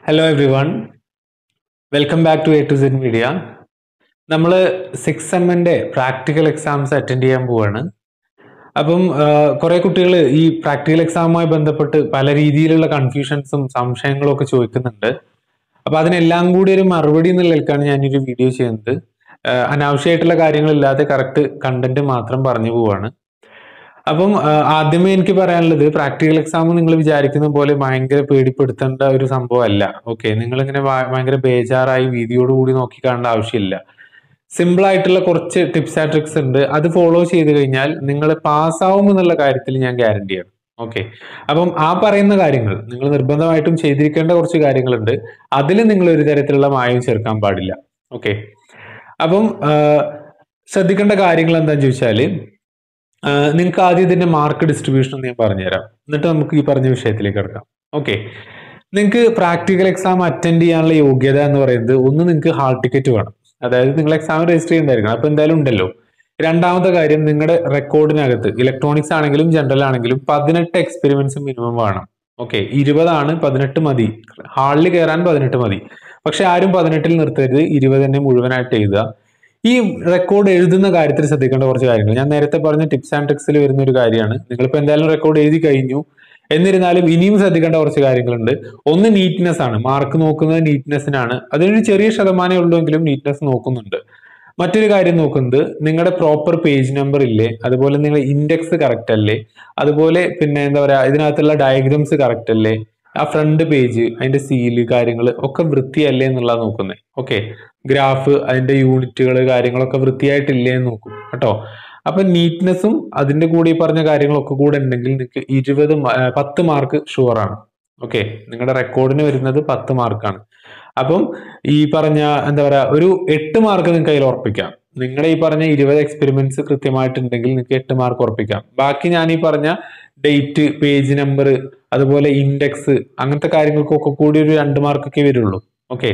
hello everyone welcome back to A to Z media നമ്മൾ six എമ്മിൻ്റെ practical exams attend ചെയ്യാൻ പോവാണ് അപ്പം കുറേ കുട്ടികൾ ഈ പ്രാക്ടിക്കൽ എക്സാമുമായി ബന്ധപ്പെട്ട് പല രീതിയിലുള്ള കൺഫ്യൂഷൻസും സംശയങ്ങളും ഒക്കെ ചോദിക്കുന്നുണ്ട് അപ്പോൾ അതിനെല്ലാം കൂടി ഒരു മറുപടി എന്നുള്ളതിലേക്കാണ് ഞാനൊരു വീഡിയോ ചെയ്യുന്നത് ആഹ് അനാവശ്യമായിട്ടുള്ള കാര്യങ്ങളില്ലാതെ കറക്റ്റ് കണ്ടന്റ് മാത്രം പറഞ്ഞു പോവാണ് അപ്പം ആഹ് ആദ്യമേ എനിക്ക് പറയാനുള്ളത് പ്രാക്ടിക്കൽ എക്സാം നിങ്ങൾ വിചാരിക്കുന്ന പോലെ ഭയങ്കര പേടിപ്പെടുത്തേണ്ട ഒരു സംഭവമല്ല ഓക്കെ നിങ്ങൾ ഇങ്ങനെ ഭയങ്കര ബേജാറായി വീതിയോടുകൂടി നോക്കി കാണേണ്ട ആവശ്യമില്ല സിമ്പിൾ ആയിട്ടുള്ള കുറച്ച് ടിപ്സ് ആൻഡ് ട്രിക്സ് ഉണ്ട് അത് ഫോളോ ചെയ്ത് കഴിഞ്ഞാൽ നിങ്ങൾ പാസ്സാവും എന്നുള്ള കാര്യത്തിൽ ഞാൻ ഗ്യാരണ്ടിയാണ് ഓക്കെ അപ്പം ആ പറയുന്ന കാര്യങ്ങൾ നിങ്ങൾ നിർബന്ധമായിട്ടും ചെയ്തിരിക്കേണ്ട കുറച്ച് കാര്യങ്ങളുണ്ട് അതിൽ നിങ്ങൾ ഒരു തരത്തിലുള്ള മായം ചേർക്കാൻ പാടില്ല ഓക്കെ അപ്പം ആഹ് ശ്രദ്ധിക്കേണ്ട കാര്യങ്ങൾ എന്താണെന്ന് ചോദിച്ചാൽ നിങ്ങൾക്ക് ആദ്യം ഇതിന്റെ മാർക്ക് ഡിസ്ട്രിബ്യൂഷൻ ഒന്ന് ഞാൻ പറഞ്ഞുതരാം എന്നിട്ട് നമുക്ക് ഈ പറഞ്ഞ വിഷയത്തിലേക്ക് കിടക്കാം ഓക്കെ നിങ്ങൾക്ക് പ്രാക്ടിക്കൽ എക്സാം അറ്റൻഡ് ചെയ്യാനുള്ള യോഗ്യത എന്ന് പറയുന്നത് ഒന്ന് നിങ്ങൾക്ക് ഹാൾ ടിക്കറ്റ് വേണം അതായത് നിങ്ങൾ എക്സാം രജിസ്റ്റർ ചെയ്യണ്ടായിരിക്കണം അപ്പൊ എന്തായാലും ഉണ്ടല്ലോ രണ്ടാമത്തെ കാര്യം നിങ്ങളുടെ റെക്കോർഡിനകത്ത് ഇലക്ട്രോണിക്സ് ആണെങ്കിലും ജനറൽ ആണെങ്കിലും പതിനെട്ട് എക്സ്പെരിമെന്റ്സ് മിനിമം വേണം ഓക്കെ ഇരുപതാണ് പതിനെട്ട് മതി ഹാളിൽ കയറാൻ പതിനെട്ട് മതി പക്ഷെ ആരും പതിനെട്ടിൽ നിർത്തരുത് ഇരുപത് തന്നെ മുഴുവനായിട്ട് എഴുതുക ഈ റെക്കോർഡ് എഴുതുന്ന കാര്യത്തിൽ ശ്രദ്ധിക്കേണ്ട കുറച്ച് കാര്യങ്ങൾ ഞാൻ നേരത്തെ പറഞ്ഞ ടിപ്സ് ആൻഡ് ട്രിക്സിൽ വരുന്ന ഒരു കാര്യമാണ് നിങ്ങളിപ്പോൾ എന്തായാലും റെക്കോർഡ് എഴുതി കഴിഞ്ഞു എന്നിരുന്നാലും ഇനിയും ശ്രദ്ധിക്കേണ്ട കുറച്ച് കാര്യങ്ങളുണ്ട് ഒന്ന് നീറ്റ്നെസ് ആണ് മാർക്ക് നോക്കുന്നത് നീറ്റ്നെസ്സിനാണ് അതിനൊരു ചെറിയ ശതമാനമേ ഉള്ളൂവെങ്കിലും നീറ്റ്നെസ് നോക്കുന്നുണ്ട് മറ്റൊരു കാര്യം നോക്കുന്നത് നിങ്ങളുടെ പ്രോപ്പർ പേജ് നമ്പർ ഇല്ലേ അതുപോലെ നിങ്ങളുടെ ഇൻഡെക്സ് കറക്റ്റ് അല്ലേ അതുപോലെ പിന്നെ എന്താ പറയാ ഇതിനകത്തുള്ള ഡയഗ്രാംസ് കറക്റ്റ് അല്ലേ ആ ഫ്രണ്ട് പേജ് അതിന്റെ സീല് കാര്യങ്ങൾ ഒക്കെ വൃത്തിയല്ലേ എന്നുള്ളത് നോക്കുന്നത് ഓക്കെ ഗ്രാഫ് അതിന്റെ യൂണിറ്റുകൾ കാര്യങ്ങളൊക്കെ വൃത്തിയായിട്ടില്ലേ എന്ന് നോക്കും കേട്ടോ അപ്പൊ നീറ്റ്നെസ്സും അതിന്റെ കൂടെ ഈ പറഞ്ഞ കാര്യങ്ങളൊക്കെ കൂടെ ഉണ്ടെങ്കിൽ നിങ്ങൾക്ക് ഇരുപത് പത്ത് മാർക്ക് ഷുവർ ആണ് ഓക്കെ നിങ്ങളുടെ റെക്കോർഡിന് വരുന്നത് പത്ത് മാർക്കാണ് അപ്പം ഈ പറഞ്ഞ എന്താ പറയാ ഒരു എട്ട് മാർക്ക് നിങ്ങൾക്ക് അതിൽ ഉറപ്പിക്കാം നിങ്ങളുടെ ഈ പറഞ്ഞ ഇരുപത് എക്സ്പെരിമെന്റ്സ് കൃത്യമായിട്ടുണ്ടെങ്കിൽ നിങ്ങൾക്ക് എട്ട് മാർക്ക് ഉറപ്പിക്കാം ബാക്കി ഞാൻ ഈ പറഞ്ഞ ഡേറ്റ് പേജ് നമ്പർ അതുപോലെ ഇൻഡെക്സ് അങ്ങനത്തെ കാര്യങ്ങൾക്കൊക്കെ കൂടി ഒരു രണ്ട് മാർക്കൊക്കെ വരുള്ളൂ ഓക്കെ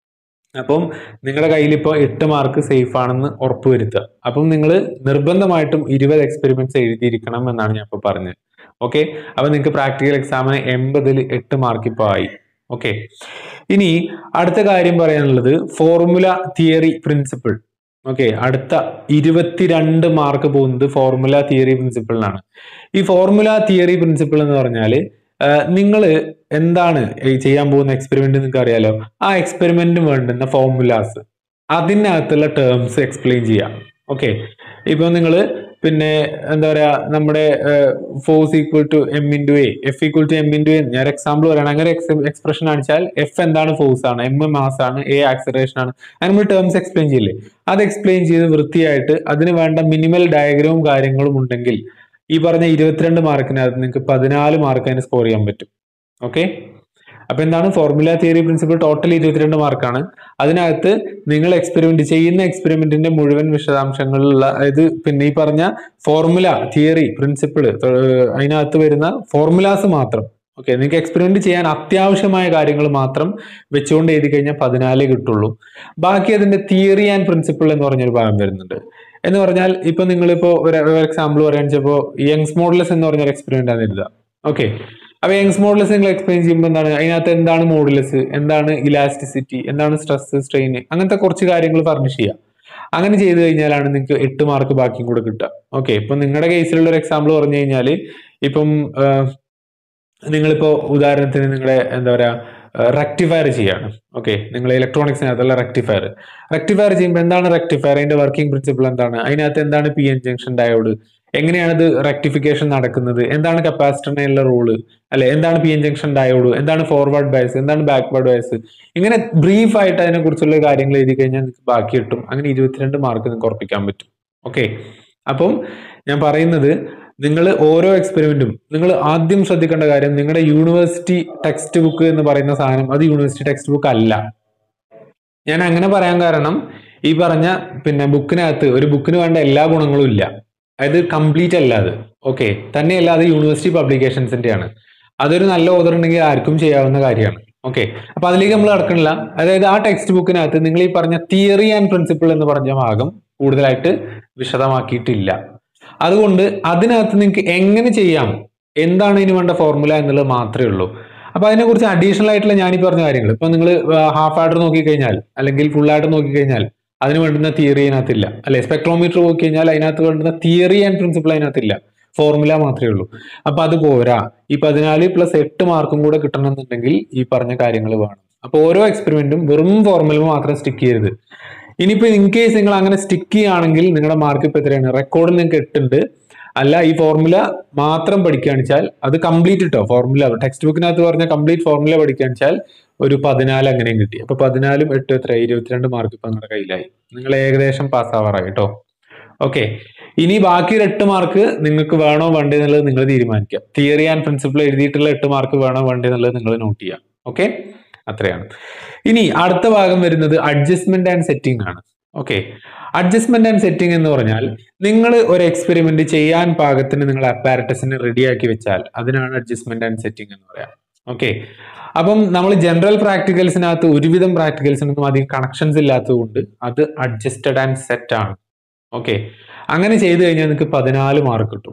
അപ്പം നിങ്ങളുടെ കയ്യിൽ ഇപ്പോൾ എട്ട് മാർക്ക് സേഫ് ആണെന്ന് ഉറപ്പുവരുത്തുക അപ്പം നിങ്ങൾ നിർബന്ധമായിട്ടും ഇരുപത് എക്സ്പെരിമെന്റ്സ് എഴുതിയിരിക്കണം എന്നാണ് ഞാൻ ഇപ്പോൾ പറഞ്ഞത് ഓക്കെ അപ്പൊ നിങ്ങൾക്ക് പ്രാക്ടിക്കൽ എക്സാമിന് എൺപതിൽ എട്ട് മാർക്ക് ഇപ്പോൾ ആയി ഓക്കെ ഇനി അടുത്ത കാര്യം പറയാനുള്ളത് ഫോർമുല തിയറി പ്രിൻസിപ്പിൾ ഓക്കെ അടുത്ത ഇരുപത്തിരണ്ട് മാർക്ക് പോകുന്നത് ഫോർമുല തിയറി പ്രിൻസിപ്പിളിനാണ് ഈ ഫോർമുല തിയറി പ്രിൻസിപ്പിൾ എന്ന് പറഞ്ഞാൽ നിങ്ങൾ എന്താണ് ഈ ചെയ്യാൻ പോകുന്ന എക്സ്പെരിമെന്റ് നിങ്ങൾക്ക് അറിയാലോ ആ എക്സ്പെരിമെന്റിന് വേണ്ടുന്ന ഫോർമുലാസ് അതിനകത്തുള്ള ടേംസ് എക്സ്പ്ലെയിൻ ചെയ്യാം ഓക്കെ ഇപ്പൊ നിങ്ങൾ പിന്നെ എന്താ പറയാ നമ്മുടെ force equal to M into A F equal to M into A ഞാൻ എക്സാമ്പിൾ പറയണം അങ്ങനെ എക്സ്പ്രഷൻ കാണിച്ചാൽ എഫ് എന്താണ് ഫോഴ്സ് ആണ് എം മാസ് ആണ് എ ആക്സലറേഷൻ ആണ് അങ്ങനെ നമ്മൾ ടേംസ് എക്സ്പ്ലെയിൻ ചെയ്യില്ലേ അത് എക്സ്പ്ലെയിൻ ചെയ്ത് വൃത്തിയായിട്ട് അതിന് വേണ്ട മിനിമൽ ഡയഗ്രവും കാര്യങ്ങളും ഉണ്ടെങ്കിൽ ഈ പറഞ്ഞ ഇരുപത്തിരണ്ട് മാർക്കിനകത്ത് നിങ്ങൾക്ക് പതിനാല് മാർക്ക് അതിന് സ്കോർ ചെയ്യാൻ പറ്റും ഓക്കെ അപ്പൊ എന്താണ് ഫോർമുല തിയറി പ്രിൻസിപ്പിൾ ടോട്ടൽ ഇരുപത്തിരണ്ട് മാർക്കാണ് അതിനകത്ത് നിങ്ങൾ എക്സ്പെരിമെന്റ് ചെയ്യുന്ന എക്സ്പെരിമെന്റിന്റെ മുഴുവൻ വിശദാംശങ്ങളിലുള്ള അതായത് പിന്നെ ഈ പറഞ്ഞ ഫോർമുല തിയറി പ്രിൻസിപ്പിൾ അതിനകത്ത് വരുന്ന ഫോർമുലാസ് മാത്രം ഓക്കെ നിങ്ങൾക്ക് എക്സ്പെരിമെന്റ് ചെയ്യാൻ അത്യാവശ്യമായ കാര്യങ്ങൾ മാത്രം വെച്ചുകൊണ്ട് എഴുതി കഴിഞ്ഞാൽ പതിനാലേ കിട്ടുള്ളൂ ബാക്കി അതിന്റെ തിയറി ആൻഡ് പ്രിൻസിപ്പിൾ എന്ന് പറഞ്ഞൊരു ഭാഗം വരുന്നുണ്ട് എന്ന് പറഞ്ഞാൽ ഇപ്പൊ നിങ്ങളിപ്പോ ഒരു എക്സാമ്പിൾ പറയാൻ വെച്ചപ്പോ യങ്സ് മോഡലസ് എന്ന് പറഞ്ഞൊരു എക്സ്പെരിമെന്റ് ആണ് എഴുതുക ഓക്കെ അപ്പൊ യങ്സ് മോഡലസ് നിങ്ങൾ എക്സ്പ്ലെയിൻ ചെയ്യുമ്പോൾ എന്താണ് അതിനകത്ത് എന്താണ് മോഡുലസ് എന്താണ് ഇലാസ്റ്റിസിറ്റി എന്താണ് സ്ട്രെസ് സ്ട്രെയിൻ അങ്ങനത്തെ കുറച്ച് കാര്യങ്ങൾ ഫർണിഷ് ചെയ്യുക അങ്ങനെ ചെയ്തു കഴിഞ്ഞാലാണ് നിങ്ങൾക്ക് എട്ട് മാർക്ക് ബാക്കിയും കൂടെ കിട്ടുക ഓക്കെ ഇപ്പൊ നിങ്ങളുടെ കേസിലുള്ള ഒരു എക്സാമ്പിൾ പറഞ്ഞു കഴിഞ്ഞാൽ ഇപ്പം നിങ്ങളിപ്പോ ഉദാഹരണത്തിന് നിങ്ങളുടെ എന്താ പറയാ റെക്ടിഫയർ ചെയ്യാണ് ഓക്കെ നിങ്ങൾ ഇലക്ട്രോണിക്സിനകത്തുള്ള റെക്ടിഫയർ റെക്ടിഫയർ ചെയ്യുമ്പോൾ എന്താണ് റെക്ടിഫയർ അതിന്റെ വർക്കിംഗ് പ്രിൻസിപ്പിൾ എന്താണ് അതിനകത്ത് എന്താണ് പി എൻ ജംഗ്ഷൻ ഡയോഡ് എങ്ങനെയാണ് ഇത് റെക്ടിഫിക്കേഷൻ നടക്കുന്നത് എന്താണ് കപ്പാസിറ്ററിനുള്ള റോള് അല്ലെ എന്താണ് പി എൻ ജംഗ്ഷൻ ഡയോഡ് എന്താണ് ഫോർവേഡ് ബയസ് എന്താണ് ബാക്ക്വേർഡ് ബയസ് ഇങ്ങനെ ബ്രീഫ് ആയിട്ട് അതിനെ കുറിച്ചുള്ള കാര്യങ്ങൾ എഴുതി കഴിഞ്ഞാൽ നിങ്ങൾക്ക് ബാക്കി കിട്ടും അങ്ങനെ ഇരുപത്തിരണ്ട് മാർക്ക് നിങ്ങൾക്ക് ഉറപ്പിക്കാൻ പറ്റും ഓക്കെ അപ്പം ഞാൻ പറയുന്നത് നിങ്ങൾ ഓരോ എക്സ്പെരിമെന്റും നിങ്ങൾ ആദ്യം ശ്രദ്ധിക്കേണ്ട കാര്യം നിങ്ങളുടെ യൂണിവേഴ്സിറ്റി ടെക്സ്റ്റ് ബുക്ക് എന്ന് പറയുന്ന സാധനം അത് യൂണിവേഴ്സിറ്റി ടെക്സ്റ്റ് ബുക്ക് അല്ല ഞാൻ അങ്ങനെ പറയാൻ കാരണം ഈ പറഞ്ഞ പിന്നെ ബുക്കിനകത്ത് ഒരു ബുക്കിന് വേണ്ട എല്ലാ ഗുണങ്ങളും ഇല്ല അതായത് കംപ്ലീറ്റ് അല്ല അത് ഓക്കെ തന്നെയല്ല അത് യൂണിവേഴ്സിറ്റി പബ്ലിക്കേഷൻസിന്റെ ആണ് അതൊരു നല്ല ഓർഡർ ഉണ്ടെങ്കിൽ ആർക്കും ചെയ്യാവുന്ന കാര്യമാണ് ഓക്കെ അപ്പൊ അതിലേക്ക് നമ്മൾ കടക്കണില്ല അതായത് ആ ടെക്സ്റ്റ് ബുക്കിനകത്ത് നിങ്ങൾ ഈ പറഞ്ഞ തിയറി ആൻഡ് പ്രിൻസിപ്പിൾ എന്ന് പറഞ്ഞ ഭാഗം കൂടുതലായിട്ട് വിശദമാക്കിയിട്ടില്ല അതുകൊണ്ട് അതിനകത്ത് നിങ്ങൾക്ക് എങ്ങനെ ചെയ്യാം എന്താണ് ഇതിന് വേണ്ട ഫോർമുല എന്നുള്ളത് മാത്രമേ ഉള്ളൂ അപ്പൊ അതിനെക്കുറിച്ച് അഡീഷണൽ ആയിട്ടുള്ള ഞാൻ ഈ പറഞ്ഞ കാര്യങ്ങൾ ഇപ്പൊ നിങ്ങൾ ഹാഫ് ആഡർ നോക്കിക്കഴിഞ്ഞാൽ അല്ലെങ്കിൽ ഫുൾ ആഡർ നോക്കിക്കഴിഞ്ഞാൽ അതിന് വേണ്ടുന്ന തിയറി അതിനകത്തില്ല അല്ലെ സ്പെക്ട്രോമീറ്റർ നോക്കി കഴിഞ്ഞാൽ അതിനകത്ത് വേണ്ടുന്ന തിയറി ആൻഡ് പ്രിൻസിപ്പിൾ അതിനകത്തില്ല ഫോർമുല മാത്രമേ ഉള്ളൂ അപ്പൊ അത് പോരാ ഈ പതിനാല് പ്ലസ് എട്ട് മാർക്കും കൂടെ കിട്ടണമെന്നുണ്ടെങ്കിൽ ഈ പറഞ്ഞ കാര്യങ്ങൾ വേണം അപ്പൊ ഓരോ എക്സ്പെരിമെന്റും വെറും ഫോർമുല മാത്രം സ്റ്റിക്ക് ചെയ്യരുത് ഇനിയിപ്പോ ഇൻ കേസ് നിങ്ങൾ അങ്ങനെ സ്റ്റിക്ക് ചെയ്യുകയാണെങ്കിൽ നിങ്ങളുടെ മാർക്ക് ഇപ്പൊ എത്രയാണ് റെക്കോർഡിൽ നിങ്ങൾക്ക് എട്ടുണ്ട് അല്ല ഈ ഫോർമുല മാത്രം പഠിക്കുകയാണെന്ന് വെച്ചാൽ അത് കംപ്ലീറ്റ് കിട്ടോ ഫോർമുല ടെക്സ്റ്റ് ബുക്കിനകത്ത് പറഞ്ഞ കംപ്ലീറ്റ് ഫോർമുല പഠിക്കുകയാണെന്ന് വെച്ചാൽ ഒരു പതിനാല് അങ്ങനെയും കിട്ടി അപ്പൊ പതിനാലും എട്ട് എത്ര ഇരുപത്തിരണ്ട് മാർക്ക് ഇപ്പൊ നിങ്ങളുടെ കയ്യിലായി നിങ്ങൾ ഏകദേശം പാസ് ആവാറായി കേട്ടോ ഓക്കെ ഇനി ബാക്കി ഒരു എട്ട് മാർക്ക് നിങ്ങൾക്ക് വേണോ വേണ്ടേ എന്നുള്ളത് നിങ്ങൾ തീരുമാനിക്കുക തിയറി ആൻഡ് പ്രിൻസിപ്പിൾ എഴുതിയിട്ടുള്ള എട്ട് മാർക്ക് വേണോ വേണ്ടേ എന്നുള്ളത് നിങ്ങൾ നോട്ട് ചെയ്യാം ഓക്കെ അത്രയാണ് ഇനി അടുത്ത ഭാഗം വരുന്നത് അഡ്ജസ്റ്റ്മെന്റ് ആൻഡ് സെറ്റിംഗ് ആണ് ഓക്കെ അഡ്ജസ്റ്റ്മെന്റ് ആൻഡ് സെറ്റിംഗ് എന്ന് പറഞ്ഞാൽ നിങ്ങൾ ഒരു എക്സ്പെരിമെന്റ് ചെയ്യാൻ പാകത്തിന് നിങ്ങൾ അപ്പാരറ്റസിനെ റെഡിയാക്കി വെച്ചാൽ അതിനാണ് അഡ്ജസ്റ്റ്മെന്റ് ആൻഡ് സെറ്റിംഗ് എന്ന് പറയാം ഓക്കെ അപ്പം നമ്മൾ ജനറൽ പ്രാക്ടിക്കൽസിനകത്ത് ഒരുവിധം പ്രാക്ടിക്കൽസിനൊന്നും അധികം കണക്ഷൻസ് ഇല്ലാത്തതുകൊണ്ട് അത് അഡ്ജസ്റ്റഡ് ആൻഡ് സെറ്റ് ആണ് ഓക്കെ അങ്ങനെ ചെയ്തു കഴിഞ്ഞാൽ നിങ്ങൾക്ക് പതിനാല് മാർക്ക് കിട്ടും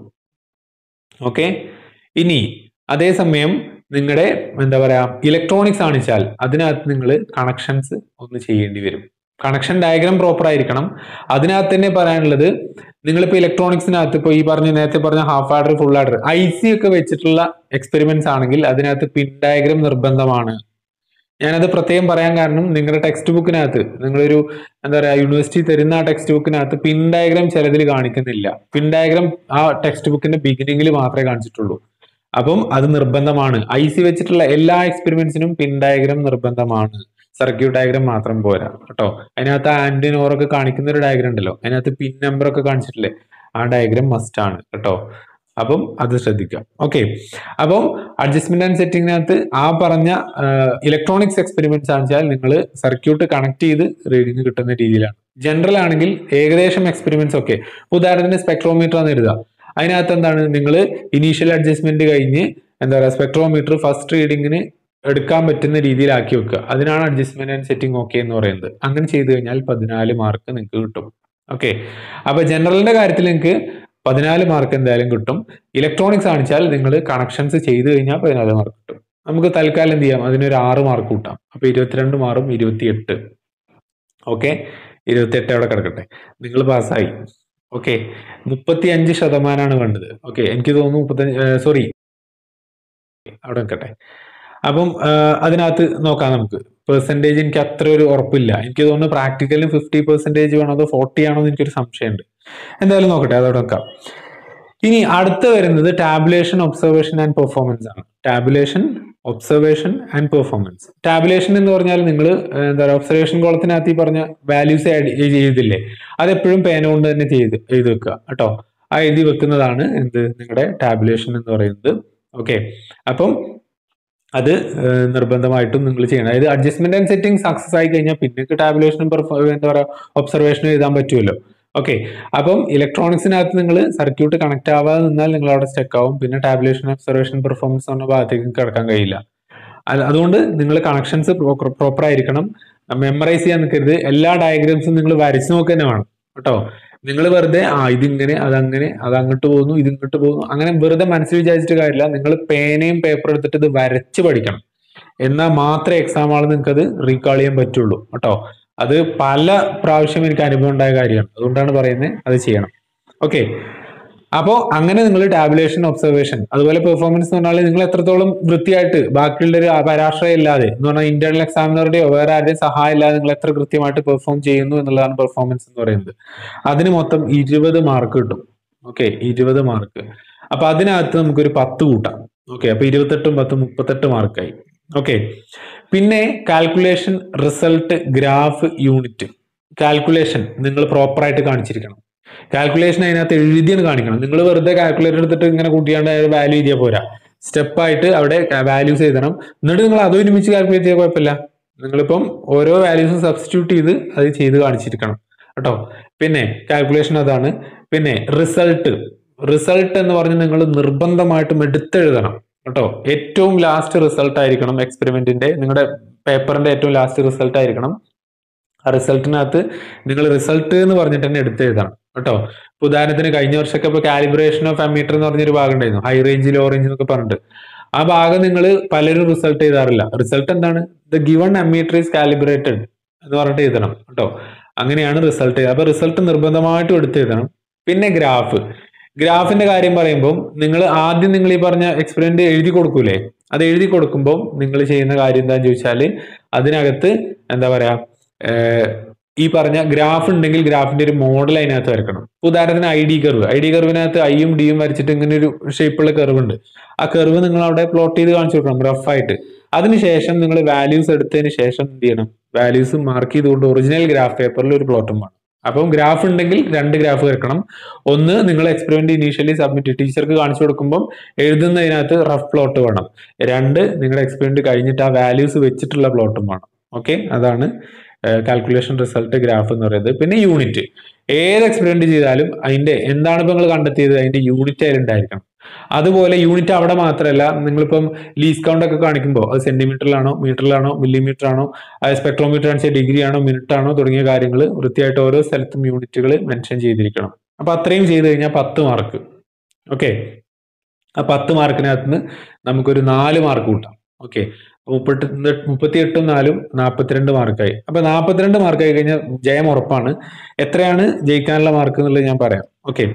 ഓക്കെ ഇനി അതേസമയം നിങ്ങളുടെ എന്താ പറയാ ഇലക്ട്രോണിക്സ് ആണിച്ചാൽ അതിനകത്ത് നിങ്ങൾ കണക്ഷൻസ് ഒന്ന് ചെയ്യേണ്ടി വരും കണക്ഷൻ ഡയഗ്രാം പ്രോപ്പർ ആയിരിക്കണം അതിനകത്ത് തന്നെ പറയാനുള്ളത് നിങ്ങളിപ്പോൾ ഇലക്ട്രോണിക്സിനകത്ത് ഇപ്പോൾ ഈ പറഞ്ഞ നേരത്തെ പറഞ്ഞ half adder full adder I C ഒക്കെ വെച്ചിട്ടുള്ള എക്സ്പെരിമെന്റ്സ് ആണെങ്കിൽ അതിനകത്ത് പിൻ ഡയഗ്രാം നിർബന്ധമാണ് ഞാനത് പ്രത്യേകം പറയാൻ കാരണം നിങ്ങളുടെ ടെക്സ്റ്റ് ബുക്കിനകത്ത് നിങ്ങളൊരു എന്താ പറയുക യൂണിവേഴ്സിറ്റി തരുന്ന ആ ടെക്സ്റ്റ് ബുക്കിനകത്ത് പിൻ ഡയഗ്രാം ചിലതിൽ കാണിക്കുന്നില്ല പിൻ ഡയഗ്രാം ആ ടെക്സ്റ്റ് ബുക്കിന്റെ ബിഗിനിങ്ങിൽ മാത്രമേ കാണിച്ചിട്ടുള്ളൂ അപ്പം അത് നിർബന്ധമാണ് ഐ സി വെച്ചിട്ടുള്ള എല്ലാ എക്സ്പെരിമെന്റ്സിനും പിൻ ഡയഗ്രാം നിർബന്ധമാണ് സർക്യൂട്ട് ഡയഗ്രാം മാത്രം പോരാ കേട്ടോ അതിനകത്ത് ആന്റിൻ ഓറൊക്കെ കാണിക്കുന്ന ഒരു ഡയഗ്രാം ഉണ്ടല്ലോ അതിനകത്ത് പിൻ നമ്പർ ഒക്കെ കാണിച്ചിട്ടില്ലേ ആ ഡയഗ്രാം മസ്റ്റ് ആണ് കേട്ടോ അപ്പം അത് ശ്രദ്ധിക്കാം ഓക്കെ അപ്പം അഡ്ജസ്റ്റ്മെന്റ് ആൻഡ് സെറ്റിങ്ങിനകത്ത് ആ പറഞ്ഞ ഇലക്ട്രോണിക്സ് എക്സ്പെരിമെന്റ്സ് ആണെച്ചാൽ നിങ്ങൾ സർക്യൂട്ട് കണക്ട് ചെയ്ത് റീഡിങ് കിട്ടുന്ന രീതിയിലാണ് ജനറൽ ആണെങ്കിൽ ഏകദേശം എക്സ്പെരിമെന്റ്സ് ഒക്കെ ഉദാഹരണത്തിന് സ്പെക്ട്രോമീറ്റർ എന്ന് എഴുതുക അതിനകത്ത് എന്താണ് നിങ്ങൾ ഇനീഷ്യൽ അഡ്ജസ്റ്റ്മെന്റ് കഴിഞ്ഞ് എന്താ പറയുക സ്പെക്ട്രോമീറ്റർ ഫസ്റ്റ് റീഡിങ്ങിന് എടുക്കാൻ പറ്റുന്ന രീതിയിലാക്കി വെക്കുക അതിനാണ് അഡ്ജസ്റ്റ്മെന്റ് ആൻഡ് സെറ്റിംഗ് ഓക്കെ എന്ന് പറയുന്നത് അങ്ങനെ ചെയ്തു കഴിഞ്ഞാൽ പതിനാല് മാർക്ക് നിങ്ങൾക്ക് കിട്ടും ഓക്കെ അപ്പൊ ജനറലിന്റെ കാര്യത്തിൽ നിങ്ങൾക്ക് പതിനാല് മാർക്ക് എന്തായാലും കിട്ടും ഇലക്ട്രോണിക്സ് ആണിച്ചാൽ നിങ്ങൾ കണക്ഷൻസ് ചെയ്തു കഴിഞ്ഞാൽ പതിനാല് മാർക്ക് കിട്ടും നമുക്ക് തൽക്കാലം എന്ത് ചെയ്യാം അതിനൊരു ആറ് മാർക്ക് കൂട്ടാം അപ്പൊ ഇരുപത്തിരണ്ട് മാറും ഇരുപത്തിയെട്ട് ഓക്കെ ഇരുപത്തിയെട്ട് അവിടെ കിടക്കട്ടെ നിങ്ങൾ പാസ്സായി ഓക്കെ മുപ്പത്തി അഞ്ച് ശതമാനമാണ് വേണ്ടത് ഓക്കെ എനിക്ക് തോന്നുന്നു മുപ്പത്തഞ്ച് സോറി അവിടെ നിൽക്കട്ടെ അപ്പം അതിനകത്ത് നോക്കാം നമുക്ക് പെർസെൻറ്റേജ് എനിക്ക് അത്ര ഒരു ഉറപ്പില്ല എനിക്ക് തോന്നുന്നു പ്രാക്ടിക്കലിന് ഫിഫ്റ്റി പെർസെൻറ്റേജ് വേണോ അതോ ഫോർട്ടി ആണോ എന്ന് എനിക്കൊരു സംശയമുണ്ട് എന്തായാലും നോക്കട്ടെ അതോടെ വെക്കാം ഇനി അടുത്ത വരുന്നത് ടാബുലേഷൻ ഒബ്സർവേഷൻ ആൻഡ് പെർഫോമൻസ് ആണ് tabulation observation and performance tabulation എന്ന് പറഞ്ഞാൽ നിങ്ങൾ എന്താ പറയുക ഒബ്സർവേഷൻ കോളത്തിനകത്ത് ഈ പറഞ്ഞ വാല്യൂസ് ചെയ്തില്ലേ അതെപ്പോഴും പേന കൊണ്ട് തന്നെ ചെയ്ത് എഴുതി വെക്കുക കേട്ടോ ആ എഴുതി വെക്കുന്നതാണ് എന്ത് നിങ്ങളുടെ ടാബുലേഷൻ എന്ന് പറയുന്നത് ഓക്കെ അപ്പം അത് നിർബന്ധമായിട്ടും നിങ്ങൾ ചെയ്യണം അതായത് അഡ്ജസ്റ്റ്മെന്റ് ആൻഡ് സെറ്റിംഗ് സക്സസ് ആയി കഴിഞ്ഞാൽ പിന്നെ ടാബുലേഷനും എന്താ പറയുക ഒബ്സർവേഷനും എഴുതാൻ പറ്റുമല്ലോ ഓക്കെ അപ്പം ഇലക്ട്രോണിക്സിനകത്ത് നിങ്ങൾ സർക്യൂട്ട് കണക്ട് ആവാതെ നിന്നാൽ നിങ്ങൾ അവിടെ സ്റ്റക്ക് ആവും പിന്നെ ടാബുലേഷൻ ഒബ്സർവേഷൻ പെർഫോമൻസ് എന്ന ഭാഗത്തേക്ക് കിടക്കാൻ കഴിയില്ല അതുകൊണ്ട് നിങ്ങൾ കണക്ഷൻസ് പ്രോപ്പർ ആയിരിക്കണം മെമ്മറൈസ് ചെയ്യാൻ നിൽക്കരുത് എല്ലാ ഡയഗ്രാംസും നിങ്ങൾ വരച്ച് നോക്കുക തന്നെ വേണം കേട്ടോ നിങ്ങൾ വെറുതെ ആ ഇതിങ്ങനെ അതങ്ങനെ അത് അങ്ങോട്ട് പോകുന്നു ഇത് ഇങ്ങോട്ട് പോകുന്നു അങ്ങനെ വെറുതെ മനസ്സിൽ വിചാരിച്ചിട്ട് കാര്യമില്ല നിങ്ങൾ പേനയും പേപ്പർ എടുത്തിട്ട് ഇത് വരച്ച് പഠിക്കണം എന്നാൽ മാത്രമേ എക്സാം ആൾ നിങ്ങൾക്ക് അത് റീകാൾ ചെയ്യാൻ പറ്റുള്ളൂ കേട്ടോ അത് പല പ്രാവശ്യം എനിക്ക് അനുഭവം ഉണ്ടായ കാര്യമാണ് അതുകൊണ്ടാണ് പറയുന്നത് അത് ചെയ്യണം ഓക്കെ അപ്പോൾ അങ്ങനെ നിങ്ങൾ ടാബുലേഷൻ ഒബ്സർവേഷൻ അതുപോലെ പെർഫോമൻസ് എന്ന് പറഞ്ഞാൽ നിങ്ങൾ എത്രത്തോളം വൃത്തിയായിട്ട് ബാക്കിയുള്ള ഒരു പരാശ്രയം ഇല്ലാതെ എന്ന് പറഞ്ഞാൽ ഇന്റേണൽ എക്സാമിനറുടെയോ വേറെ ആരുടെയും സഹായം ഇല്ലാതെ നിങ്ങൾ എത്ര കൃത്യമായിട്ട് പെർഫോം ചെയ്യുന്നു എന്നുള്ളതാണ് പെർഫോമൻസ് എന്ന് പറയുന്നത് അതിന് മൊത്തം ഇരുപത് മാർക്ക് കിട്ടും ഓക്കെ ഇരുപത് മാർക്ക് അപ്പൊ അതിനകത്ത് നമുക്കൊരു പത്ത് കൂട്ടാം ഓക്കെ അപ്പൊ ഇരുപത്തെട്ടും പത്തും മുപ്പത്തെട്ട് മാർക്കായി ഓക്കെ പിന്നെ calculation result graph unit calculation നിങ്ങൾ പ്രോപ്പറായിട്ട് കാണിച്ചിരിക്കണം കാൽക്കുലേഷൻ അതിനകത്ത് എഴുതിയാണ് കാണിക്കണം നിങ്ങൾ വെറുതെ കാൽക്കുലേറ്റർ എടുത്തിട്ട് ഇങ്ങനെ കൂട്ടിയാണ്ട് വാല്യൂ എഴുതിയാൽ പോരാ സ്റ്റെപ്പായിട്ട് അവിടെ വാല്യൂസ് എഴുതണം എന്നിട്ട് നിങ്ങൾ അതും ഒരുമിച്ച് കാൽക്കുലേറ്റ് ചെയ്യാൻ കുഴപ്പമില്ല നിങ്ങളിപ്പം ഓരോ വാല്യൂസും സബ്സ്റ്റിറ്റ്യൂട്ട് ചെയ്ത് അത് ചെയ്ത് കാണിച്ചിരിക്കണം കേട്ടോ പിന്നെ കാൽക്കുലേഷൻ അതാണ് പിന്നെ റിസൾട്ട് റിസൾട്ട് എന്ന് പറഞ്ഞ് നിങ്ങൾ നിർബന്ധമായിട്ടും എടുത്തെഴുതണം കേട്ടോ ഏറ്റവും ലാസ്റ്റ് റിസൾട്ട് ആയിരിക്കണം എക്സ്പെരിമെന്റിന്റെ നിങ്ങളുടെ പേപ്പറിന്റെ ഏറ്റവും ലാസ്റ്റ് റിസൾട്ട് ആയിരിക്കണം ആ റിസൾട്ടിനകത്ത് നിങ്ങൾ റിസൾട്ട് എന്ന് പറഞ്ഞിട്ട് തന്നെ എടുത്തെഴുതണം കേട്ടോ ഉദാഹരണത്തിന് കഴിഞ്ഞ വർഷമൊക്കെ ഇപ്പൊ കാലിബ്രേഷൻ ഓഫ് അമീറ്റർ എന്ന് പറഞ്ഞൊരു ഭാഗം ഉണ്ടായിരുന്നു ഹൈ റേഞ്ച് ലോ റേഞ്ച് എന്നൊക്കെ പറഞ്ഞിട്ട് ആ ഭാഗം നിങ്ങൾ പലരും റിസൾട്ട് എഴുതാറില്ല റിസൾട്ട് എന്താണ് the given ammeter is calibrated എന്ന് പറഞ്ഞിട്ട് എഴുതണം കേട്ടോ അങ്ങനെയാണ് റിസൾട്ട് അപ്പൊ റിസൾട്ട് നിർബന്ധമായിട്ടും എടുത്ത് എഴുതണം പിന്നെ ഗ്രാഫ് ഗ്രാഫിന്റെ കാര്യം പറയുമ്പോൾ നിങ്ങൾ ആദ്യം നിങ്ങൾ ഈ പറഞ്ഞ എക്സ്പെരിമെന്റ് എഴുതി കൊടുക്കൂലേ അത് എഴുതി കൊടുക്കുമ്പോൾ നിങ്ങൾ ചെയ്യുന്ന കാര്യം എന്താണെന്ന് ചോദിച്ചാൽ അതിനകത്ത് എന്താ പറയാ ഏഹ്, ഈ പറഞ്ഞ ഗ്രാഫ് ഉണ്ടെങ്കിൽ ഗ്രാഫിന്റെ ഒരു മോഡൽ അതിനകത്ത് വരക്കണം ഇപ്പൊ ഉദാഹരണത്തിന് I D curve I D കർവിനകത്ത് ഐയും ഡിയും വരച്ചിട്ട് ഇങ്ങനെ ഒരു ഷേപ്പുള്ള കർവ് ഉണ്ട് ആ കർവ് നിങ്ങൾ അവിടെ പ്ലോട്ട് ചെയ്ത് കാണിച്ചു കൊടുക്കണം റഫ് ആയിട്ട് അതിനുശേഷം നിങ്ങൾ വാല്യൂസ് എടുത്തതിന് ശേഷം എന്ത് ചെയ്യണം വാല്യൂസ് മാർക്ക് ചെയ്തുകൊണ്ട് ഒറിജിനൽ ഗ്രാഫ് പേപ്പറിൽ ഒരു പ്ലോട്ടും വേണം അപ്പം ഗ്രാഫ് ഉണ്ടെങ്കിൽ രണ്ട് ഗ്രാഫ് വരക്കണം ഒന്ന് നിങ്ങൾ എക്സ്പെരിമെന്റ് ഇനീഷ്യലി സബ്മിറ്റ് ടീച്ചർക്ക് കാണിച്ചു കൊടുക്കുമ്പോൾ എഴുതുന്നതിനകത്ത് റഫ് പ്ലോട്ട് വേണം രണ്ട് നിങ്ങളുടെ എക്സ്പെരിമെന്റ് കഴിഞ്ഞിട്ട് ആ വാല്യൂസ് വെച്ചിട്ടുള്ള പ്ലോട്ടും വേണം ഓക്കെ അതാണ് കാൽക്കുലേഷൻ റിസൾട്ട് ഗ്രാഫ് എന്ന് പറയുന്നത് പിന്നെ യൂണിറ്റ് ഏത് എക്സ്പെരിമെന്റ് ചെയ്താലും അതിന്റെ എന്താണ് ഇപ്പൊ നിങ്ങൾ കണ്ടെത്തിയത് അതിന്റെ യൂണിറ്റ് അതിലുണ്ടായിരിക്കണം അതുപോലെ യൂണിറ്റ് അവിടെ മാത്രമല്ല നിങ്ങളിപ്പം ലീസ് കൗണ്ട് ഒക്കെ കാണിക്കുമ്പോൾ അത് സെന്റിമീറ്ററിലാണോ മീറ്ററിലാണോ മില്ലിമീറ്റർ ആണോ അത് സ്പെക്ട്രോമീറ്റർ ആണെന്ന് ഡിഗ്രി ആണോ മിനിറ്റ് ആണോ തുടങ്ങിയ കാര്യങ്ങൾ വൃത്തിയായിട്ട് ഓരോ സ്ഥലത്തും യൂണിറ്റുകൾ മെൻഷൻ ചെയ്തിരിക്കണം അപ്പൊ അത്രയും ചെയ്ത് കഴിഞ്ഞാൽ പത്ത് മാർക്ക് ഓക്കെ ആ പത്ത് മാർക്കിനകത്ത് നിന്ന് നമുക്കൊരു നാല് മാർക്ക് കൂട്ടാം ഓക്കെ മുപ്പത്തി മുപ്പത്തിയെട്ടും നാലും നാൽപ്പത്തിരണ്ട് മാർക്കായി അപ്പൊ നാൽപ്പത്തിരണ്ട് മാർക്കായി കഴിഞ്ഞാൽ ജയം ഉറപ്പാണ് എത്രയാണ് ജയിക്കാനുള്ള മാർക്ക് എന്നുള്ളത് ഞാൻ പറയാം ഓക്കെ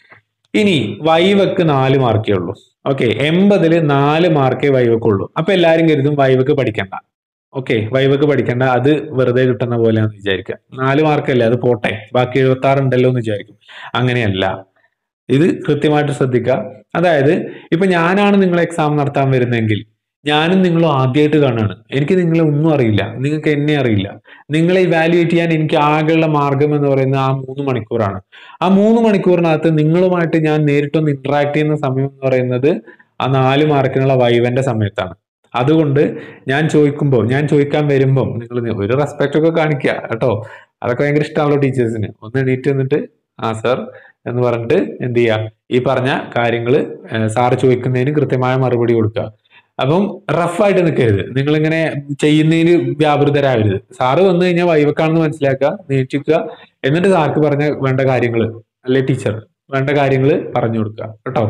ഇനി വൈവക്ക് നാല് മാർക്കേ ഉള്ളൂ ഓക്കെ എൺപതില് നാല് മാർക്കേ വൈവക്ക് ഉള്ളൂ അപ്പൊ എല്ലാരും കരുതും വൈവക്ക് പഠിക്കണ്ട ഓക്കെ വൈവക്ക് പഠിക്കണ്ട അത് വെറുതെ കിട്ടുന്ന പോലെയാന്ന് വിചാരിക്കുക നാല് മാർക്കല്ലേ അത് പോട്ടെ ബാക്കി എഴുപത്തി ആറ് ഉണ്ടല്ലോ എന്ന് വിചാരിക്കും അങ്ങനെയല്ല ഇത് കൃത്യമായിട്ട് ശ്രദ്ധിക്കുക അതായത് ഇപ്പൊ ഞാനാണ് നിങ്ങൾ എക്സാം നടത്താൻ വരുന്നതെങ്കിൽ ഞാനും നിങ്ങളും ആദ്യമായിട്ട് കാണുകയാണ് എനിക്ക് നിങ്ങളെ ഒന്നും അറിയില്ല നിങ്ങൾക്ക് എന്നെ അറിയില്ല നിങ്ങളെ ഇവാലുവേറ്റ് ചെയ്യാൻ എനിക്ക് ആകെയുള്ള മാർഗം എന്ന് പറയുന്നത് ആ മൂന്ന് മണിക്കൂറാണ് ആ മൂന്ന് മണിക്കൂറിനകത്ത് നിങ്ങളുമായിട്ട് ഞാൻ നേരിട്ടൊന്ന് ഇന്ററാക്ട് ചെയ്യുന്ന സമയം എന്ന് പറയുന്നത് ആ നാല് മാർക്കിനുള്ള വൈവന്റെ സമയത്താണ് അതുകൊണ്ട് ഞാൻ ചോദിക്കുമ്പോൾ ഞാൻ ചോദിക്കാൻ വരുമ്പോൾ നിങ്ങൾ ഒരു റെസ്പെക്ട് ഒക്കെ കാണിക്കുക കേട്ടോ അതൊക്കെ ഭയങ്കര ഇഷ്ടമാണല്ലോ ടീച്ചേഴ്സിന് ഒന്ന് എണീറ്റ് വന്നിട്ട് ആ സർ എന്ന് പറഞ്ഞിട്ട് എന്ത് ചെയ്യുക ഈ പറഞ്ഞ കാര്യങ്ങൾ സാറ് ചോദിക്കുന്നതിന് കൃത്യമായ മറുപടി കൊടുക്കുക അപ്പം റഫായിട്ട് നിൽക്കരുത് നിങ്ങളിങ്ങനെ ചെയ്യുന്നതിന് വ്യാപൃതരാകരുത് സാറ് വന്നു കഴിഞ്ഞാൽ വൈവക്കാണെന്ന് മനസ്സിലാക്കുക നീട്ടിക്കുക എന്നിട്ട് സാർക്ക് പറഞ്ഞ വേണ്ട കാര്യങ്ങൾ അല്ലെ ടീച്ചർ വേണ്ട കാര്യങ്ങൾ പറഞ്ഞു കൊടുക്കുക കേട്ടോ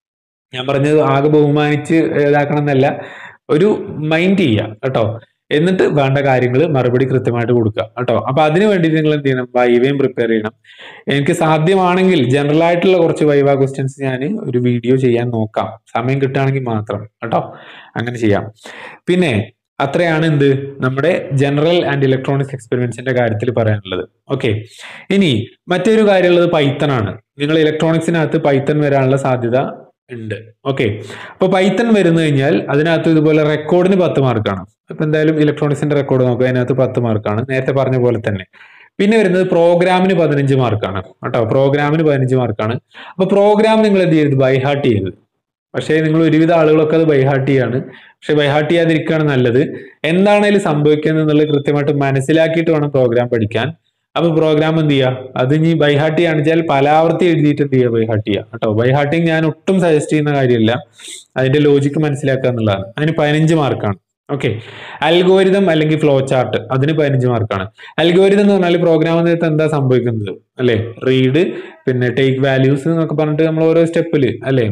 ഞാൻ പറഞ്ഞത് ആകെ ബഹുമാനിച്ച് ഇതാക്കണം എന്നല്ല ഒരു മൈൻഡ് ചെയ്യുക കേട്ടോ എന്നിട്ട് വേണ്ട കാര്യങ്ങൾ മറുപടി കൃത്യമായിട്ട് കൊടുക്കുക കേട്ടോ അപ്പൊ അതിന് വേണ്ടിയിട്ട് നിങ്ങൾ എന്ത് ചെയ്യണം വൈവയും പ്രിപ്പയർ ചെയ്യണം എനിക്ക് സാധ്യമാണെങ്കിൽ ജനറൽ ആയിട്ടുള്ള കുറച്ച് വൈവ ക്വസ്റ്റ്യൻസ് ഞാൻ ഒരു വീഡിയോ ചെയ്യാൻ നോക്കാം സമയം കിട്ടുകയാണെങ്കിൽ മാത്രം കേട്ടോ അങ്ങനെ ചെയ്യാം പിന്നെ അത്രയാണ് എന്ത് നമ്മുടെ ജനറൽ ആൻഡ് ഇലക്ട്രോണിക്സ് എക്സ്പെരിമെന്റ്സിന്റെ കാര്യത്തിൽ പറയാനുള്ളത് ഓക്കെ ഇനി മറ്റൊരു കാര്യമുള്ളത് പൈത്തൺ ആണ് നിങ്ങൾ ഇലക്ട്രോണിക്സിനകത്ത് പൈത്തൺ വരാനുള്ള സാധ്യത ഉണ്ട് ഓക്കെ അപ്പൊ പൈത്തൺ വരുന്നു കഴിഞ്ഞാൽ അതിനകത്ത് ഇതുപോലെ റെക്കോർഡിന് പത്ത് മാർക്കാണ് അപ്പൊ എന്തായാലും ഇലക്ട്രോണിക്സിന്റെ റെക്കോർഡ് നോക്കുക അതിനകത്ത് പത്ത് മാർക്കാണ് നേരത്തെ പറഞ്ഞ പോലെ തന്നെ പിന്നെ വരുന്നത് പ്രോഗ്രാമിന് പതിനഞ്ച് മാർക്കാണ് കേട്ടോ പ്രോഗ്രാമിന് പതിനഞ്ച് മാർക്കാണ് അപ്പൊ പ്രോഗ്രാം നിങ്ങൾ എന്ത് ചെയ്യരുത് ബൈഹാർട്ട് ചെയ്യരുത് പക്ഷേ നിങ്ങൾ ഒരുവിധ ആളുകളൊക്കെ അത് ബൈഹാർട്ട് ചെയ്യാണ് പക്ഷെ ബൈഹാർട്ട് ചെയ്യാതിരിക്കുകയാണ് നല്ലത് എന്താണേലും സംഭവിക്കുന്നത് എന്നുള്ളത് കൃത്യമായിട്ട് മനസ്സിലാക്കിയിട്ട് വേണം പ്രോഗ്രാം പഠിക്കാൻ അപ്പൊ പ്രോഗ്രാം എന്ത് ചെയ്യുക അത് ഇനി ബൈഹാർട്ട് ചെയ്യാണെച്ചാൽ പലാവർത്തി എഴുതിയിട്ട് എന്ത് ചെയ്യുക ബൈഹാർട്ട് ചെയ്യുക കേട്ടോ ബൈഹാർട്ടിങ് ഞാൻ ഒട്ടും സജസ്റ്റ് ചെയ്യുന്ന കാര്യമില്ല അതിന്റെ ലോജിക്ക് മനസ്സിലാക്കുക എന്നുള്ളതാണ് അതിന് പതിനഞ്ച് മാർക്കാണ് ഓക്കെ അൽഗോരിതം അല്ലെങ്കിൽ ഫ്ലോ ചാർട്ട് അതിന് പതിനഞ്ച് മാർക്കാണ് അൽഗോരിതം എന്ന് പറഞ്ഞാൽ പ്രോഗ്രാം നേരത്തെ എന്താ സംഭവിക്കുന്നത് അല്ലെ റീഡ് പിന്നെ ടേക്ക് വാല്യൂസ് എന്നൊക്കെ പറഞ്ഞിട്ട് നമ്മൾ ഓരോ സ്റ്റെപ്പിൽ അല്ലെ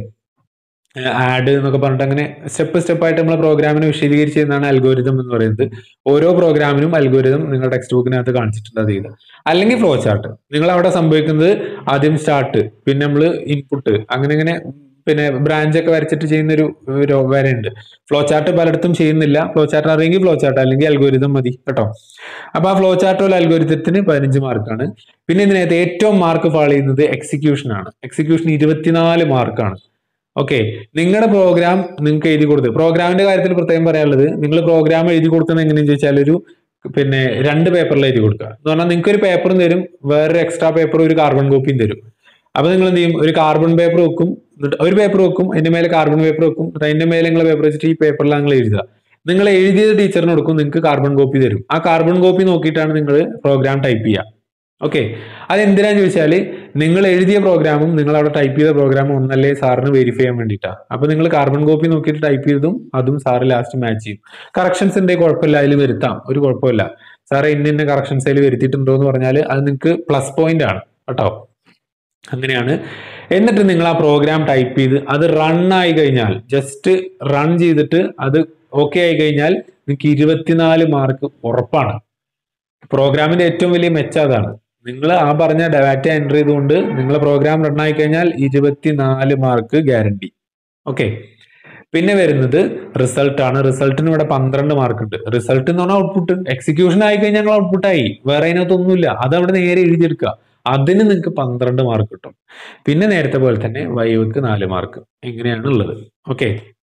ആഡ് എന്നൊക്കെ പറഞ്ഞിട്ട് അങ്ങനെ സ്റ്റെപ്പ് സ്റ്റെപ്പായിട്ട് നമ്മൾ പ്രോഗ്രാമിനെ വിശദീകരിച്ചതാണ് അൽഗോരിതം എന്ന് പറയുന്നത് ഓരോ പ്രോഗ്രാമിനും അൽഗോരിതം നിങ്ങളുടെ ടെക്സ്റ്റ് ബുക്കിനകത്ത് കാണിച്ചിട്ടുണ്ട് അത് ചെയ്ത് അല്ലെങ്കിൽ ഫ്ലോ ചാർട്ട് നിങ്ങൾ അവിടെ സംഭവിക്കുന്നത് ആദ്യം സ്റ്റാർട്ട് പിന്നെ നമ്മൾ ഇൻപുട്ട് അങ്ങനെ അങ്ങനെ പിന്നെ ബ്രാഞ്ച് ഒക്കെ വരച്ചിട്ട് ചെയ്യുന്ന ഒരു ഒരു വരയുണ്ട് ഫ്ലോ ചാർട്ട് പലയിടത്തും ചെയ്യുന്നില്ല ഫ്ലോ ചാർട്ട് അറിയെങ്കിൽ ഫ്ലോ ചാർട്ട് അല്ലെങ്കിൽ അൽഗോരിതം മതി കേട്ടോ അപ്പൊ ആ ഫ്ലോ ചാർട്ട് പോലെ അൽഗോരിതത്തിന് പതിനഞ്ച് മാർക്കാണ് പിന്നെ ഇതിനകത്ത് ഏറ്റവും മാർക്ക് ഫാൾ ചെയ്യുന്നത് എക്സിക്യൂഷൻ ആണ് എക്സിക്യൂഷൻ ഇരുപത്തിനാല് മാർക്കാണ് ഓക്കെ നിങ്ങളുടെ പ്രോഗ്രാം നിങ്ങൾക്ക് എഴുതി കൊടുത്ത് പ്രോഗ്രാമിന്റെ കാര്യത്തിൽ പ്രത്യേകം പറയാനുള്ളത് നിങ്ങൾ പ്രോഗ്രാം എഴുതി കൊടുക്കുന്നത് എങ്ങനെയെന്ന് ചോദിച്ചാൽ ഒരു പിന്നെ രണ്ട് പേപ്പറിൽ എഴുതി കൊടുക്കുക എന്ന് പറഞ്ഞാൽ നിങ്ങൾക്ക് ഒരു പേപ്പറും തരും വേറൊരു എക്സ്ട്രാ പേപ്പർ ഒരു കാർബൺ കോപ്പിയും തരും അപ്പൊ നിങ്ങൾ എന്ത് ചെയ്യും ഒരു കാർബൺ പേപ്പർ വെക്കും എന്നിട്ട് ഒരു പേപ്പർ വെക്കും അതിന്റെ മേലെ കാർബൺ പേപ്പർ വെക്കും എന്നിട്ട് അതിന്റെ മേലെ നിങ്ങൾ പേപ്പർ വെച്ചിട്ട് ഈ പേപ്പറിൽ നിങ്ങൾ എഴുതുക നിങ്ങൾ എഴുതിയത് ടീച്ചറിന് കൊടുക്കും നിങ്ങൾക്ക് കാർബൺ കോപ്പി തരും ആ കാർബൺ കോപ്പി നോക്കിയിട്ടാണ് നിങ്ങൾ പ്രോഗ്രാം ടൈപ്പ് ചെയ്യുക ഓക്കെ അതെന്തിനാന്ന് ചോദിച്ചാൽ നിങ്ങൾ എഴുതിയ പ്രോഗ്രാമും നിങ്ങൾ അവിടെ ടൈപ്പ് ചെയ്ത പ്രോഗ്രാമും ഒന്നല്ലേ സാറിന് വെരിഫൈ ചെയ്യാൻ വേണ്ടിയിട്ടാണ് അപ്പൊ നിങ്ങൾ കാർബൺ കോപ്പി നോക്കിയിട്ട് ടൈപ്പ് ചെയ്തതും അതും സാറ് ലാസ്റ്റ് മാച്ച് ചെയ്യും കറക്ഷൻസ് ഉണ്ടെങ്കിൽ കുഴപ്പമില്ല അതിൽ വരുത്താം ഒരു കുഴപ്പമില്ല സാറ് ഇന്ന ഇന്ന കറക്ഷൻസ് അതിൽ വരുത്തിയിട്ടുണ്ടോ എന്ന് പറഞ്ഞാൽ അത് നിങ്ങൾക്ക് പ്ലസ് പോയിന്റ് ആണ് കേട്ടോ അങ്ങനെയാണ് എന്നിട്ട് നിങ്ങൾ ആ പ്രോഗ്രാം ടൈപ്പ് ചെയ്ത് അത് റൺ ആയി കഴിഞ്ഞാൽ ജസ്റ്റ് റൺ ചെയ്തിട്ട് അത് ഓക്കെ ആയി കഴിഞ്ഞാൽ നിങ്ങൾക്ക് ഇരുപത്തിനാല് മാർക്ക് ഉറപ്പാണ് പ്രോഗ്രാമിന്റെ ഏറ്റവും വലിയ മെച്ചം അതാണ് നിങ്ങൾ ആ പറഞ്ഞ ഡാറ്റ എൻ്റർ ചെയ്തുകൊണ്ട് നിങ്ങൾ പ്രോഗ്രാം റൺ ആയി കഴിഞ്ഞാൽ ഇരുപത്തിനാല് മാർക്ക് ഗ്യാരണ്ടി ഓക്കെ പിന്നെ വരുന്നത് റിസൾട്ട് ആണ് റിസൾട്ടിന് ഇവിടെ പന്ത്രണ്ട് മാർക്ക് ഉണ്ട് റിസൾട്ട് എന്ന് പറഞ്ഞാൽ ഔട്ട്പുട്ട് എക്സിക്യൂഷൻ ആയി കഴിഞ്ഞാൽ ഞങ്ങൾ ഔട്ട്പുട്ട് ആയി വേറെ അതിനകത്തൊന്നുമില്ല അത് അവിടെ നേരെ എഴുതിയെടുക്കുക അതിന് നിങ്ങൾക്ക് പന്ത്രണ്ട് മാർക്ക് കിട്ടും പിന്നെ നേരത്തെ പോലെ തന്നെ വൈവക്ക് നാല് മാർക്ക് എങ്ങനെയാണ് ഉള്ളത് ഓക്കെ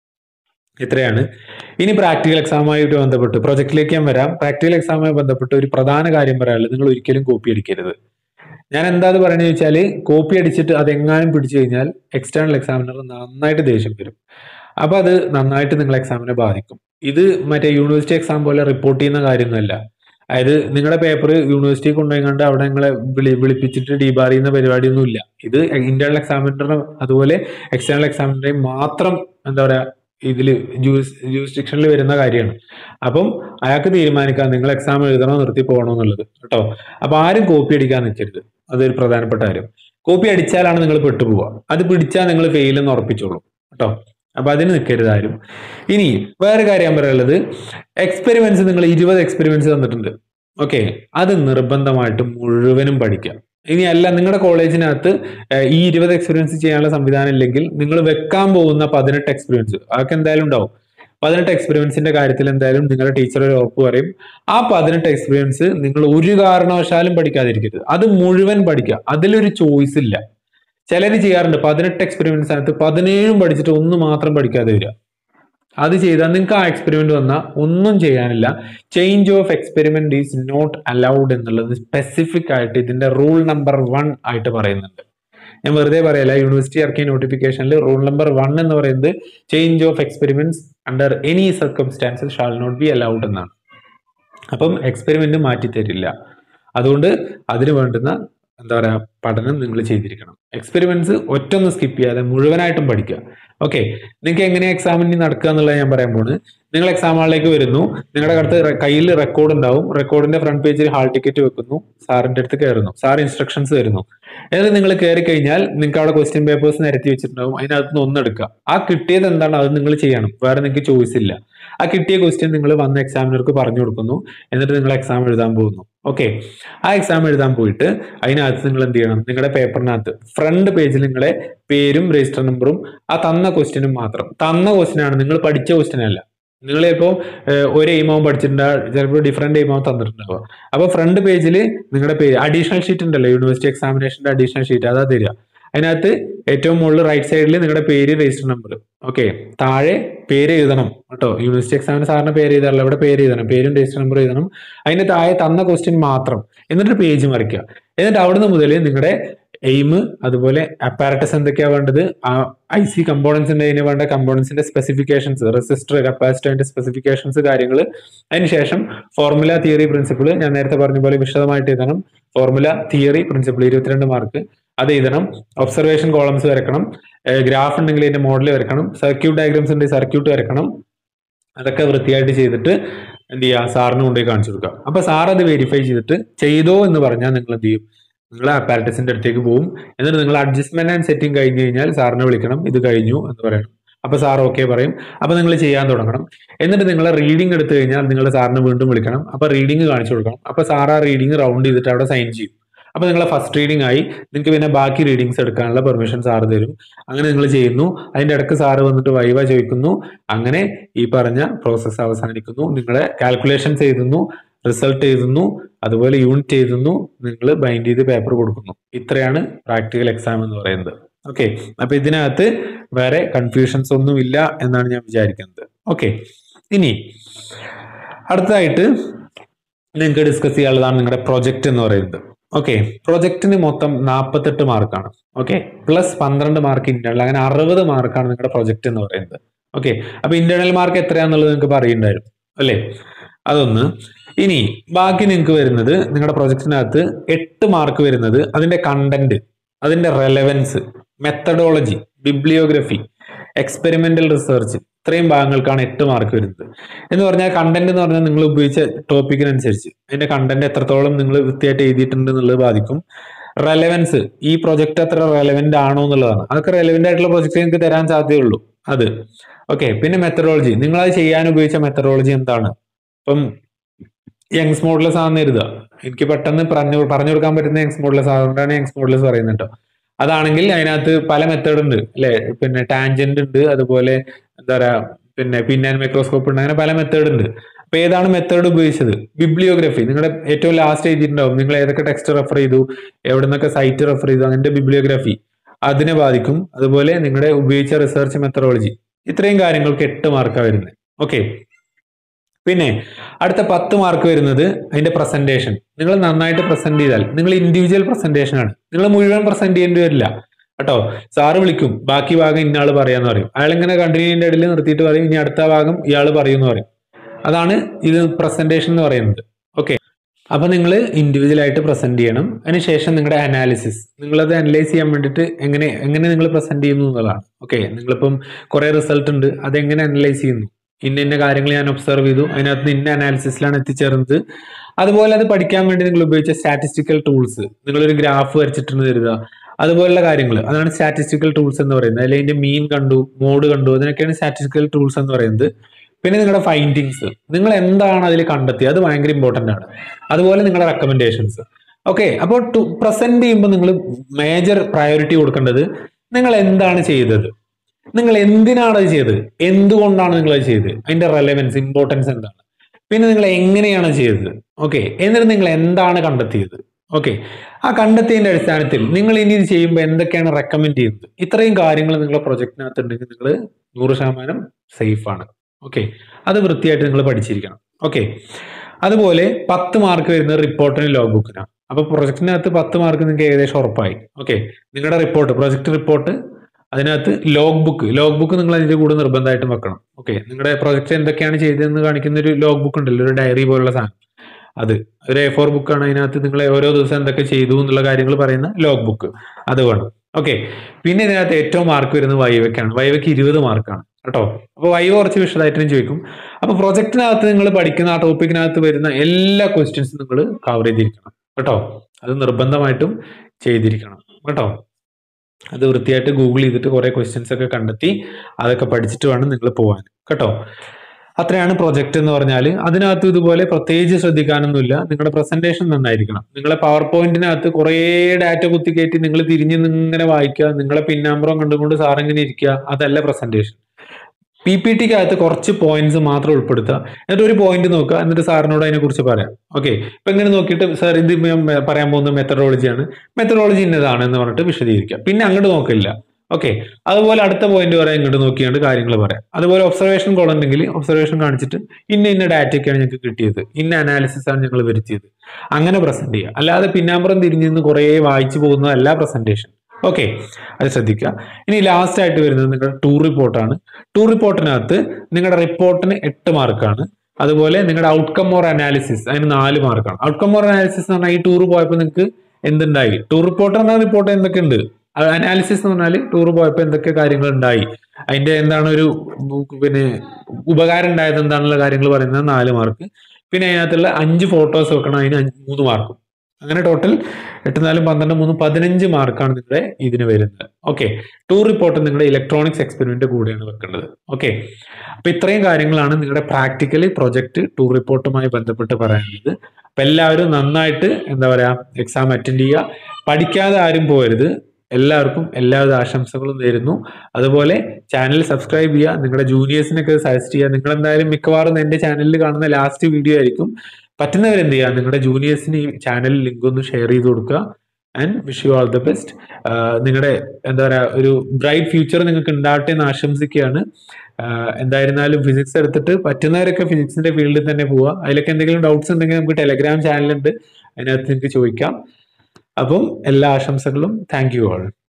ഇത്രയാണ് ഇനി പ്രാക്ടിക്കൽ എക്സാമുമായിട്ട് ബന്ധപ്പെട്ട് പ്രൊജക്റ്റിലേക്ക് ഞാൻ വരാം പ്രാക്ടിക്കൽ എക്സാമുമായി ബന്ധപ്പെട്ട് ഒരു പ്രധാന കാര്യം പറയാനുള്ളത് നിങ്ങൾ ഒരിക്കലും കോപ്പി അടിക്കരുത് ഞാൻ എന്താ അത് പറയണെന്ന് വെച്ചാൽ കോപ്പി അടിച്ചിട്ട് അതെങ്ങാനും പിടിച്ചു കഴിഞ്ഞാൽ എക്സ്റ്റേണൽ എക്സാമിനർ നന്നായിട്ട് ദേഷ്യം വരും അപ്പൊ അത് നന്നായിട്ട് നിങ്ങൾ എക്സാമിനെ ബാധിക്കും ഇത് മറ്റേ യൂണിവേഴ്സിറ്റി എക്സാം പോലെ റിപ്പോർട്ട് ചെയ്യുന്ന കാര്യമൊന്നുമല്ല അതായത് നിങ്ങളുടെ പേപ്പർ യൂണിവേഴ്സിറ്റി കൊണ്ടുപോയിക്കൊണ്ട് അവിടെ നിങ്ങളെ വിളി വിളിപ്പിച്ചിട്ട് ഡീബാർ ചെയ്യുന്ന പരിപാടിയൊന്നുമില്ല ഇത് ഇന്റേണൽ എക്സാമിനറുടെ അതുപോലെ എക്സ്റ്റേണൽ എക്സാമിനറേയും മാത്രം എന്താ പറയാ ഇതിൽ ജൂസ് ജൂറിസ്ഡിക്ഷനിൽ വരുന്ന കാര്യമാണ് അപ്പം അയാൾക്ക് തീരുമാനിക്കാം നിങ്ങൾ എക്സാം എഴുതണോ നിർത്തി പോകണോ എന്നുള്ളത് കേട്ടോ അപ്പൊ ആരും കോപ്പി അടിക്കാൻ നിൽക്കരുത് അതൊരു പ്രധാനപ്പെട്ട കാര്യം കോപ്പി അടിച്ചാലാണ് നിങ്ങൾ പെട്ടുപോവുക അത് പിടിച്ചാൽ നിങ്ങൾ ഫെയിൽ എന്ന് ഉറപ്പിച്ചോളൂ കേട്ടോ അപ്പൊ അതിന് നിൽക്കരുത് ആരും ഇനി വേറെ കാര്യം ഞാൻ പറയാനുള്ളത് എക്സ്പെരിമെന്റ്സ് നിങ്ങൾ ഇരുപത് എക്സ്പെരിമെന്റ്സ് തന്നിട്ടുണ്ട് ഓക്കെ അത് നിർബന്ധമായിട്ടും മുഴുവനും പഠിക്കാം ഇനി അല്ല നിങ്ങളുടെ കോളേജിനകത്ത് ഏഹ്, ഈ ഇരുപത് എക്സ്പീരിയൻസ് ചെയ്യാനുള്ള സംവിധാനം ഇല്ലെങ്കിൽ നിങ്ങൾ വെക്കാൻ പോകുന്ന പതിനെട്ട് എക്സ്പീരിയൻസ് അതൊക്കെ എന്തായാലും ഉണ്ടാവും പതിനെട്ട് എക്സ്പീരിയൻസിന്റെ കാര്യത്തിൽ എന്തായാലും നിങ്ങളുടെ ടീച്ചർ ഒരു ഉറപ്പ് പറയും ആ പതിനെട്ട് എക്സ്പീരിയൻസ് നിങ്ങൾ ഒരു കാരണവശാലും പഠിക്കാതിരിക്കരുത് അത് മുഴുവൻ പഠിക്കുക അതിലൊരു ചോയ്സ് ഇല്ല ചിലർ ചെയ്യാറുണ്ട് പതിനെട്ട് എക്സ്പെരിമെന്റ്സ് അകത്ത് പതിനേഴും പഠിച്ചിട്ട് ഒന്ന് മാത്രം പഠിക്കാതെ വരിക അത് ചെയ്താൽ നിങ്ങൾക്ക് ആ എക്സ്പെരിമെന്റ് വന്നാൽ ഒന്നും ചെയ്യാനില്ല change of experiment is not allowed എന്നുള്ളത് സ്പെസിഫിക് ആയിട്ട് ഇതിന്റെ റൂൾ നമ്പർ വൺ ആയിട്ട് പറയുന്നുണ്ട് ഞാൻ വെറുതെ പറയല്ല യൂണിവേഴ്സിറ്റി ഇറക്കിയ നോട്ടിഫിക്കേഷനിൽ റൂൾ നമ്പർ വൺ എന്ന് പറയുന്നത് change of experiments under any circumstances shall not be allowed എന്നാണ് അപ്പം എക്സ്പെരിമെന്റ് മാറ്റി തരില്ല അതുകൊണ്ട് അതിന് വേണ്ടുന്ന എന്താ പറയാ പഠനം നിങ്ങൾ ചെയ്തിരിക്കണം എക്സ്പെരിമെന്റ്സ് ഒറ്റൊന്ന് സ്കിപ്പ് ചെയ്യാതെ മുഴുവനായിട്ടും പഠിക്കുക ഓക്കെ നിങ്ങൾക്ക് എങ്ങനെ എക്സാമിന് നടക്കുക എന്നുള്ളത് ഞാൻ പറയാൻ പോണ് നിങ്ങൾ എക്സാം ഹാളിലേക്ക് വരുന്നു നിങ്ങളുടെ അടുത്ത് റെ- കയ്യിൽ റെക്കോർഡ് ഉണ്ടാവും റെക്കോർഡിന്റെ ഫ്രണ്ട് പേജിൽ ഹാൾ ടിക്കറ്റ് വെക്കുന്നു സാറിന്റെ അടുത്ത് കയറുന്നു സാർ ഇൻസ്ട്രക്ഷൻസ് തരുന്നു എന്നിട്ട് നിങ്ങൾ കയറി കഴിഞ്ഞാൽ നിങ്ങൾക്ക് അവിടെ ക്വസ്റ്റ്യൻ പേപ്പേഴ്സ് നിരത്തി വെച്ചിട്ടുണ്ടാവും അതിനകത്ത് നിന്ന് ഒന്നെടുക്കുക ആ കിട്ടിയത് എന്താണ് അത് നിങ്ങൾ ചെയ്യണം വേറെ നിങ്ങൾക്ക് ചോയ്സ് ഇല്ല ആ കിട്ടിയ ക്വസ്റ്റ്യൻ നിങ്ങൾ വന്ന എക്സാമിനർക്ക് പറഞ്ഞു കൊടുക്കുന്നു എന്നിട്ട് നിങ്ങൾ എക്സാം എഴുതാൻ പോകുന്നു ഓക്കെ ആ എക്സാം എഴുതാൻ പോയിട്ട് അതിനകത്ത് നിങ്ങൾ എന്ത് ചെയ്യണം നിങ്ങളുടെ പേപ്പറിനകത്ത് ഫ്രണ്ട് പേജിൽ നിങ്ങളെ പേരും രജിസ്റ്റർ നമ്പറും ആ തന്ന ക്വസ്റ്റ്യനും മാത്രം തന്ന ക്വസ്റ്റ്യൻ ആണ് നിങ്ങൾ പഠിച്ച ക്വസ്റ്റ്യൻ അല്ല നിങ്ങൾ ചിലപ്പോൾ ഒരു എയിമാവും പഠിച്ചിട്ടുണ്ടാവും ചിലപ്പോൾ ഡിഫറെന്റ് എയിമാവും തന്നിട്ടുണ്ടാവുക അപ്പോൾ ഫ്രണ്ട് പേജിൽ നിങ്ങളുടെ പേര് അഡീഷണൽ ഷീറ്റ് ഉണ്ടല്ലോ യൂണിവേഴ്സിറ്റി എക്സാമിനേഷന്റെ അഡീഷണൽ ഷീറ്റ് അതാ തരിക അതിനകത്ത് ഏറ്റവും മുകളിൽ റൈറ്റ് സൈഡിൽ നിങ്ങളുടെ പേര് രജിസ്റ്റർ നമ്പർ ഓക്കെ താഴെ പേര് എഴുതണം കേട്ടോ യൂണിവേഴ്സിറ്റി എക്സാമിന് സാറിന് പേര് എഴുതാറില്ല ഇവിടെ പേര് എഴുതണം പേരും രജിസ്റ്റർ നമ്പർ എഴുതണം അതിന്റെ താഴെ തന്ന ക്വസ്റ്റ്യൻ മാത്രം എന്നിട്ട് പേജ് മറിക്കുക എന്നിട്ട് അവിടുന്ന് മുതൽ നിങ്ങളുടെ എയിം അതുപോലെ അപ്പാരറ്റസ് എന്തൊക്കെയാ വേണ്ടത് ആ ഐ സി കമ്പോണൻസിന്റെ അതിന് വേണ്ട കമ്പോണൻസിന്റെ സ്പെസിഫിക്കേഷൻസ് റെസിസ്റ്റർ കപ്പാസിറ്റർ അതിന്റെ സ്പെസിഫിക്കേഷൻസ് കാര്യങ്ങൾ അതിനുശേഷം ഫോർമുല തിയറി പ്രിൻസിപ്പിൾ ഞാൻ നേരത്തെ പറഞ്ഞ പോലെ വിശദമായിട്ട് എഴുതണം ഫോർമുല തിയറി പ്രിൻസിപ്പിൾ ഇരുപത്തിരണ്ട് മാർക്ക് അത് എഴുതണം ഒബ്സർവേഷൻ കോളംസ് വരക്കണം ഗ്രാഫ് ഉണ്ടെങ്കിൽ അതിന്റെ മോഡൽ വരക്കണം സർക്യൂട്ട് ഡയഗ്രാംസ് ഉണ്ടെങ്കിൽ സർക്യൂട്ട് വരക്കണം അതൊക്കെ വൃത്തിയായിട്ട് ചെയ്തിട്ട് എന്ത് ചെയ്യുക സാറിന് കൊണ്ടുപോയി കാണിച്ചു കൊടുക്കുക അപ്പൊ സാർ അത് വെരിഫൈ ചെയ്തിട്ട് ചെയ്തോ എന്ന് പറഞ്ഞാൽ നിങ്ങൾ എന്ത് ചെയ്യും നിങ്ങൾ അപ്പാരറ്റസിന്റെ അടുത്തേക്ക് പോകും എന്നിട്ട് നിങ്ങൾ അഡ്ജസ്റ്റ്മെന്റ് ആൻഡ് സെറ്റിംഗ് കഴിഞ്ഞ് കഴിഞ്ഞാൽ സാറിനെ വിളിക്കണം ഇത് കഴിഞ്ഞു എന്ന് പറയണം അപ്പൊ സാർ ഓക്കെ പറയും അപ്പൊ നിങ്ങൾ ചെയ്യാൻ തുടങ്ങണം എന്നിട്ട് നിങ്ങൾ റീഡിംഗ് എടുത്തു കഴിഞ്ഞാൽ നിങ്ങൾ സാറിനെ വീണ്ടും വിളിക്കണം അപ്പൊ റീഡിംഗ് കാണിച്ചു കൊടുക്കണം അപ്പൊ സാർ ആ റീഡിംഗ് റൗണ്ട് ചെയ്തിട്ട് അവിടെ സൈൻ ചെയ്യും അപ്പൊ നിങ്ങളെ ഫസ്റ്റ് റീഡിംഗ് ആയി നിങ്ങൾക്ക് പിന്നെ ബാക്കി റീഡിങ്സ് എടുക്കാനുള്ള പെർമിഷൻ സാറ് തരും അങ്ങനെ നിങ്ങൾ ചെയ്യുന്നു അതിന്റെ ഇടയ്ക്ക് സാറ് വന്നിട്ട് വൈവ ചോദിക്കുന്നു അങ്ങനെ ഈ പറഞ്ഞ പ്രോസസ്സ് അവസാനിക്കുന്നു നിങ്ങളെ കാൽക്കുലേഷൻസ് എഴുതുന്നു റിസൾട്ട് എഴുതുന്നു അതുപോലെ യൂണിറ്റ് എഴുതുന്നു നിങ്ങൾ ബൈൻഡ് ചെയ്ത് പേപ്പർ കൊടുക്കുന്നു ഇത്രയാണ് പ്രാക്ടിക്കൽ എക്സാം എന്ന് പറയുന്നത് ഓക്കെ അപ്പൊ ഇതിനകത്ത് വേറെ കൺഫ്യൂഷൻസ് ഒന്നും ഇല്ല എന്നാണ് ഞാൻ വിചാരിക്കുന്നത് ഓക്കെ ഇനി അടുത്തതായിട്ട് നിങ്ങൾക്ക് ഡിസ്കസ് ചെയ്യാനുള്ളതാണ് നിങ്ങളുടെ പ്രൊജക്റ്റ് എന്ന് പറയുന്നത് ഓക്കെ പ്രൊജക്റ്റിന് മൊത്തം നാൽപ്പത്തെട്ട് മാർക്കാണ് ഓക്കെ പ്ലസ് പന്ത്രണ്ട് മാർക്ക് ഇന്റേണൽ അങ്ങനെ അറുപത് മാർക്കാണ് നിങ്ങളുടെ പ്രൊജക്റ്റ് എന്ന് പറയുന്നത് ഓക്കെ അപ്പൊ ഇന്റേണൽ മാർക്ക് എത്രയാന്നുള്ളത് നിങ്ങൾക്ക് പറയുണ്ടായിരുന്നു അല്ലേ അതൊന്ന് ഇനി ബാക്കി നിങ്ങൾക്ക് വരുന്നത് നിങ്ങളുടെ പ്രൊജക്റ്റിനകത്ത് എട്ട് മാർക്ക് വരുന്നത് അതിന്റെ കണ്ടന്റ് അതിന്റെ relevance methodology bibliography experimental research ഇത്രയും ഭാഗങ്ങൾക്കാണ് എട്ട് മാർക്ക് വരുന്നത് എന്ന് പറഞ്ഞാൽ കണ്ടന്റ് എന്ന് പറഞ്ഞാൽ നിങ്ങൾ ഉപയോഗിച്ച ടോപ്പിക്കിനനുസരിച്ച് അതിന്റെ കണ്ടന്റ് എത്രത്തോളം നിങ്ങൾ വൃത്തിയായിട്ട് എഴുതിയിട്ടുണ്ട് എന്നുള്ളത് ബാധിക്കും റെലവൻസ് ഈ പ്രൊജക്ട് അത്ര റെലവെന്റ് ആണോ എന്നുള്ളതാണ് അതൊക്കെ റെലവെന്റ് ആയിട്ടുള്ള പ്രൊജക്ട് നിങ്ങൾക്ക് തരാൻ സാധ്യതയുള്ളൂ അത് ഓക്കെ പിന്നെ മെത്തഡോളജി നിങ്ങൾ അത് ചെയ്യാൻ ഉപയോഗിച്ച മെത്തഡോളജി എന്താണ് ഇപ്പം യങ്സ് മോഡലസ് ആണെന്ന് കരുതുക എനിക്ക് പെട്ടെന്ന് പറഞ്ഞു പറഞ്ഞു കൊടുക്കാൻ പറ്റുന്ന യങ്സ് മോഡലസ് അതുകൊണ്ടാണ് യങ്സ് മോഡലസ് പറയുന്നത് കേട്ടോ അതാണെങ്കിൽ അതിനകത്ത് പല മെത്തേഡ് ഉണ്ട് അല്ലെ പിന്നെ ടാൻജന്റ് ഉണ്ട് അതുപോലെ എന്താ പറയാ പിന്നെ പിൻ ആൻഡ് മൈക്രോസ്കോപ്പ് ഉണ്ട് അങ്ങനെ പല മെത്തേഡ് ഉണ്ട് അപ്പൊ ഏതാണ് മെത്തേഡ് ഉപയോഗിച്ചത് ബിബ്ലിയോഗ്രഫി നിങ്ങളുടെ ഏറ്റവും ലാസ്റ്റ് എഴുതിയിട്ടുണ്ടാവും നിങ്ങൾ ഏതൊക്കെ ടെക്സ്റ്റ് റെഫർ ചെയ്തു എവിടെ നിന്നൊക്കെ സൈറ്റ് റെഫർ ചെയ്തു അങ്ങനത്തെ ബിബ്ലിയോഗ്രഫി അതിനെ ബാധിക്കും അതുപോലെ നിങ്ങളുടെ ഉപയോഗിച്ച റിസർച്ച് മെത്തഡോളജി ഇത്രയും കാര്യങ്ങൾക്ക് എട്ട് മാർക്കാണ് വരുന്നത് ഓക്കെ പിന്നെ അടുത്ത പത്ത് മാർക്ക് വരുന്നത് അതിന്റെ പ്രസന്റേഷൻ നിങ്ങൾ നന്നായിട്ട് പ്രസന്റ് ചെയ്താൽ നിങ്ങൾ ഇൻഡിവിജ്വൽ പ്രസന്റേഷൻ ആണ് നിങ്ങൾ മുഴുവൻ പ്രസന്റ് ചെയ്യേണ്ടി വരില്ല കേട്ടോ സാറ് വിളിക്കും ബാക്കി ഭാഗം ഇന്ന ആള് പറയാന്ന് പറയും അയാൾ ഇങ്ങനെ കണ്ടിന്യൂന്റെ ഇടയിൽ നിർത്തിയിട്ട് പറയും ഇനി അടുത്ത ഭാഗം ഇയാൾ പറയും എന്ന് പറയും അതാണ് ഇത് പ്രസന്റേഷൻ എന്ന് പറയുന്നത് ഓക്കെ അപ്പൊ നിങ്ങൾ ഇൻഡിവിജ്വൽ ആയിട്ട് പ്രസന്റ് ചെയ്യണം അതിനുശേഷം നിങ്ങളുടെ അനാലിസിസ് നിങ്ങളത് അനലൈസ് ചെയ്യാൻ വേണ്ടിയിട്ട് എങ്ങനെ എങ്ങനെ നിങ്ങൾ പ്രസന്റ് ചെയ്യുന്നു എന്നുള്ളതാണ് ഓക്കെ നിങ്ങളിപ്പം കുറെ റിസൾട്ട് ഉണ്ട് അതെങ്ങനെ അനലൈസ് ചെയ്യുന്നു ഇന്ന ഇന്ന കാര്യങ്ങൾ ഞാൻ ഒബ്സർവ് ചെയ്തു അതിനകത്ത് ഇന്ന അനാലിസിസിലാണ് എത്തിച്ചേർന്നത് അതുപോലെ അത് പഠിക്കാൻ വേണ്ടി നിങ്ങൾ ഉപയോഗിച്ച സ്റ്റാറ്റിസ്റ്റിക്കൽ ടൂൾസ് നിങ്ങളൊരു ഗ്രാഫ് വരച്ചിട്ടുണ്ട് കരുതുക അതുപോലുള്ള കാര്യങ്ങൾ അതാണ് സ്റ്റാറ്റിസ്റ്റിക്കൽ ടൂൾസ് എന്ന് പറയുന്നത് അല്ലെങ്കിൽ അതിന്റെ മീൻ കണ്ടു മോഡ് കണ്ടു അതിനൊക്കെയാണ് സ്റ്റാറ്റിസ്റ്റിക്കൽ ടൂൾസ് എന്ന് പറയുന്നത് പിന്നെ നിങ്ങളുടെ ഫൈൻഡിങ്സ് നിങ്ങൾ എന്താണ് അതിൽ കണ്ടെത്തിയത് അത് ഭയങ്കര ഇമ്പോർട്ടന്റ് ആണ് അതുപോലെ നിങ്ങളുടെ റെക്കമെൻഡേഷൻസ് ഓക്കെ അപ്പോൾ പ്രസന്റ് ചെയ്യുമ്പോൾ നിങ്ങൾ മേജർ പ്രയോറിറ്റി കൊടുക്കേണ്ടത് നിങ്ങൾ എന്താണ് ചെയ്തത് നിങ്ങൾ എന്തിനാണ് അത് ചെയ്തത് എന്തുകൊണ്ടാണ് നിങ്ങൾ അത് ചെയ്തത് അതിന്റെ റെലവൻസ് ഇമ്പോർട്ടൻസ് എന്താണ് പിന്നെ നിങ്ങൾ എങ്ങനെയാണ് ചെയ്തത് ഓക്കെ എന്നിട്ട് നിങ്ങൾ എന്താണ് കണ്ടെത്തിയത് ഓക്കെ ആ കണ്ടെത്തിയതിന്റെ അടിസ്ഥാനത്തിൽ നിങ്ങൾ ഇനി ഇത് ചെയ്യുമ്പോൾ എന്തൊക്കെയാണ് റെക്കമെൻഡ് ചെയ്യുന്നത് ഇത്രയും കാര്യങ്ങൾ നിങ്ങളുടെ പ്രൊജക്ടിനകത്ത് ഉണ്ടെങ്കിൽ നിങ്ങൾ നൂറ് ശതമാനം സേഫ് ആണ് ഓക്കെ അത് വൃത്തിയായിട്ട് നിങ്ങൾ പഠിച്ചിരിക്കണം ഓക്കെ അതുപോലെ പത്ത് മാർക്ക് വരുന്നത് റിപ്പോർട്ടിന് ലോഗ് ബുക്കിനാണ് അപ്പൊ പ്രൊജക്ടിനകത്ത് പത്ത് മാർക്ക് നിങ്ങൾക്ക് ഏകദേശം ഉറപ്പായി ഓക്കെ നിങ്ങളുടെ റിപ്പോർട്ട് പ്രൊജക്ട് റിപ്പോർട്ട് അതിനകത്ത് ലോഗ് ബുക്ക് ലോഗ് ബുക്ക് നിങ്ങൾ അതിന്റെ കൂടെ നിർബന്ധമായിട്ടും വെക്കണം ഓക്കെ നിങ്ങളുടെ പ്രൊജക്ട് എന്തൊക്കെയാണ് ചെയ്തതെന്ന് കാണിക്കുന്ന ഒരു ലോഗ് ബുക്ക് ഉണ്ടല്ലോ ഒരു ഡയറി പോലുള്ള സാധനം അത് ഒരു എ ഫോർ ബുക്കാണ് അതിനകത്ത് നിങ്ങൾ ഓരോ ദിവസം എന്തൊക്കെ ചെയ്തു എന്നുള്ള കാര്യങ്ങൾ പറയുന്ന ലോഗ് ബുക്ക് അത് വേണം ഓക്കെ പിന്നെ ഇതിനകത്ത് ഏറ്റവും മാർക്ക് വരുന്നത് വൈവയ്ക്കാണ് വൈവയ്ക്ക് ഇരുപത് മാർക്കാണ് കേട്ടോ അപ്പൊ വൈവ കുറച്ച് വിശദമായിട്ടും ചോദിക്കും അപ്പൊ പ്രൊജക്ടിനകത്ത് നിങ്ങൾ പഠിക്കുന്ന ആ ടോപ്പിക്കിനകത്ത് വരുന്ന എല്ലാ ക്വസ്റ്റ്യൻസും നിങ്ങൾ കവർ ചെയ്തിരിക്കണം കേട്ടോ അത് നിർബന്ധമായിട്ടും ചെയ്തിരിക്കണം കേട്ടോ അത് വൃത്തിയായിട്ട് ഗൂഗിൾ ചെയ്തിട്ട് കുറെ ക്വസ്റ്റ്യൻസ് ഒക്കെ കണ്ടെത്തി അതൊക്കെ പഠിച്ചിട്ട് വേണം നിങ്ങൾ പോകാൻ കേട്ടോ അത്രയാണ് പ്രൊജക്ട് എന്ന് പറഞ്ഞാൽ അതിനകത്ത് ഇതുപോലെ പ്രത്യേകിച്ച് ശ്രദ്ധിക്കാനൊന്നുമില്ല നിങ്ങളുടെ പ്രസന്റേഷൻ നന്നായിരിക്കണം നിങ്ങളെ പവർ പോയിന്റിനകത്ത് കുറേ ഡാറ്റ കുത്തിക്കയറ്റി നിങ്ങൾ തിരിഞ്ഞ് ഇങ്ങനെ വായിക്കുക നിങ്ങളെ പിന്നാമ്പുറം കണ്ടുകൊണ്ട് സാർ ഇങ്ങനെ ഇരിക്കുക അതല്ല പ്രസന്റേഷൻ പി പി ടിക്കകത്ത് കുറച്ച് പോയിന്റ്സ് മാത്രം ഉൾപ്പെടുത്തുക എന്നിട്ട് ഒരു പോയിന്റ് നോക്കുക എന്നിട്ട് സാറിനോട് അതിനെ കുറിച്ച് പറയാം ഓക്കെ ഇപ്പൊ ഇങ്ങനെ നോക്കിയിട്ട് സാർ ഇത് ഞാൻ പറയാൻ പോകുന്ന മെത്തഡോളജിയാണ് മെത്തഡോളജി ഇന്നതാണ് എന്ന് പറഞ്ഞിട്ട് വിശദീകരിക്കുക പിന്നെ അങ്ങോട്ട് നോക്കില്ല ഓക്കെ അതുപോലെ അടുത്ത പോയിന്റ് പറയാൻ ഇങ്ങോട്ട് നോക്കിയാണ്ട് കാര്യങ്ങൾ പറയാം അതുപോലെ ഒബ്സർവേഷൻ കോൾ ഉണ്ടെങ്കിൽ ഒബ്സർവേഷൻ കാണിച്ചിട്ട് ഇന്ന ഇന്ന ഡാറ്റയൊക്കെയാണ് ഞങ്ങൾക്ക് കിട്ടിയത് ഇന്ന അനാലിസിസ് ആണ് ഞങ്ങൾ വരുത്തിയത് അങ്ങനെ പ്രസന്റ് ചെയ്യുക അല്ലാതെ പിന്നാമ്പുറം തിരിഞ്ഞു നിന്ന് കുറേ വായിച്ചു പോകുന്നതല്ല പ്രസന്റേഷൻ ഓക്കെ അത് ശ്രദ്ധിക്കുക ഇനി ലാസ്റ്റ് ആയിട്ട് വരുന്നത് നിങ്ങളുടെ ടൂർ റിപ്പോർട്ടാണ് ടൂർ റിപ്പോർട്ടിനകത്ത് നിങ്ങളുടെ റിപ്പോർട്ടിന് എട്ട് മാർക്കാണ് അതുപോലെ നിങ്ങളുടെ ഔട്ട്കം ഓർ അനാലിസിസ് അതിന് നാല് മാർക്കാണ് ഔട്ട്കം ഓർ അനാലിസിസ് എന്ന് പറഞ്ഞാൽ ഈ ടൂർ പോയപ്പോൾ നിങ്ങൾക്ക് എന്തുണ്ടായി ടൂർ റിപ്പോർട്ടർ എന്ന റിപ്പോർട്ട് എന്തൊക്കെ ഉണ്ട് അനാലിസിസ് എന്ന് പറഞ്ഞാൽ ടൂർ പോയപ്പോൾ എന്തൊക്കെ കാര്യങ്ങൾ ഉണ്ടായി അതിന്റെ എന്താണ് ഒരു പിന്നെ ഉപകാരം ഉണ്ടായത് എന്താണുള്ള കാര്യങ്ങൾ പറയുന്നത് നാല് മാർക്ക് പിന്നെ അതിനകത്തുള്ള അഞ്ച് ഫോട്ടോസ് വെക്കണം അതിന് അഞ്ച് മൂന്ന് മാർക്കും അങ്ങനെ ടോട്ടൽ എട്ട് നാലും പന്ത്രണ്ട് മൂന്ന് പതിനഞ്ച് മാർക്കാണ് നിങ്ങളുടെ ഇതിന് വരുന്നത് ഓക്കെ ടൂർ റിപ്പോർട്ട് നിങ്ങളുടെ ഇലക്ട്രോണിക്സ് എക്സ്പെരിമെന്റ് കൂടെയാണ് വെക്കേണ്ടത് ഓക്കെ അപ്പൊ ഇത്രയും കാര്യങ്ങളാണ് നിങ്ങളുടെ പ്രാക്ടിക്കലി പ്രൊജക്ട് ടൂർ റിപ്പോർട്ടുമായി ബന്ധപ്പെട്ട് പറയാനുള്ളത് അപ്പൊ എല്ലാവരും നന്നായിട്ട് എന്താ പറയാ എക്സാം അറ്റൻഡ് ചെയ്യുക പഠിക്കാതെ ആരും പോകരുത് എല്ലാവർക്കും എല്ലാവിധ ആശംസകളും നേരുന്നു അതുപോലെ ചാനൽ സബ്സ്ക്രൈബ് ചെയ്യുക നിങ്ങളുടെ ജൂനിയേഴ്സിനൊക്കെ സജസ്റ്റ് ചെയ്യുക നിങ്ങൾ എന്തായാലും മിക്കവാറും എന്റെ ചാനലിൽ കാണുന്ന ലാസ്റ്റ് വീഡിയോ ആയിരിക്കും പറ്റുന്നവരെന്ത് ചെയ്യുക നിങ്ങളുടെ ജൂനിയേഴ്സിന് ഈ ചാനൽ ലിങ്ക് ഒന്ന് ഷെയർ ചെയ്ത് കൊടുക്കുക and wish you all the best നിങ്ങളുടെ എന്താ പറയുക ഒരു ബ്രൈറ്റ് ഫ്യൂച്ചർ നിങ്ങൾക്ക് ഉണ്ടാവട്ടെ എന്ന് ആശംസിക്കുകയാണ് ആഹ് എന്തായിരുന്നാലും ഫിസിക്സ് എടുത്തിട്ട് പറ്റുന്നവരൊക്കെ ഫിസിക്സിന്റെ ഫീൽഡിൽ തന്നെ പോവുക അതിലൊക്കെ എന്തെങ്കിലും ഡൗട്ട്സ് ഉണ്ടെങ്കിൽ നമുക്ക് ടെലഗ്രാം ചാനലുണ്ട് അതിനകത്ത് നിങ്ങൾക്ക് ചോദിക്കാം അപ്പം എല്ലാ ആശംസകളും താങ്ക് യു ആൾ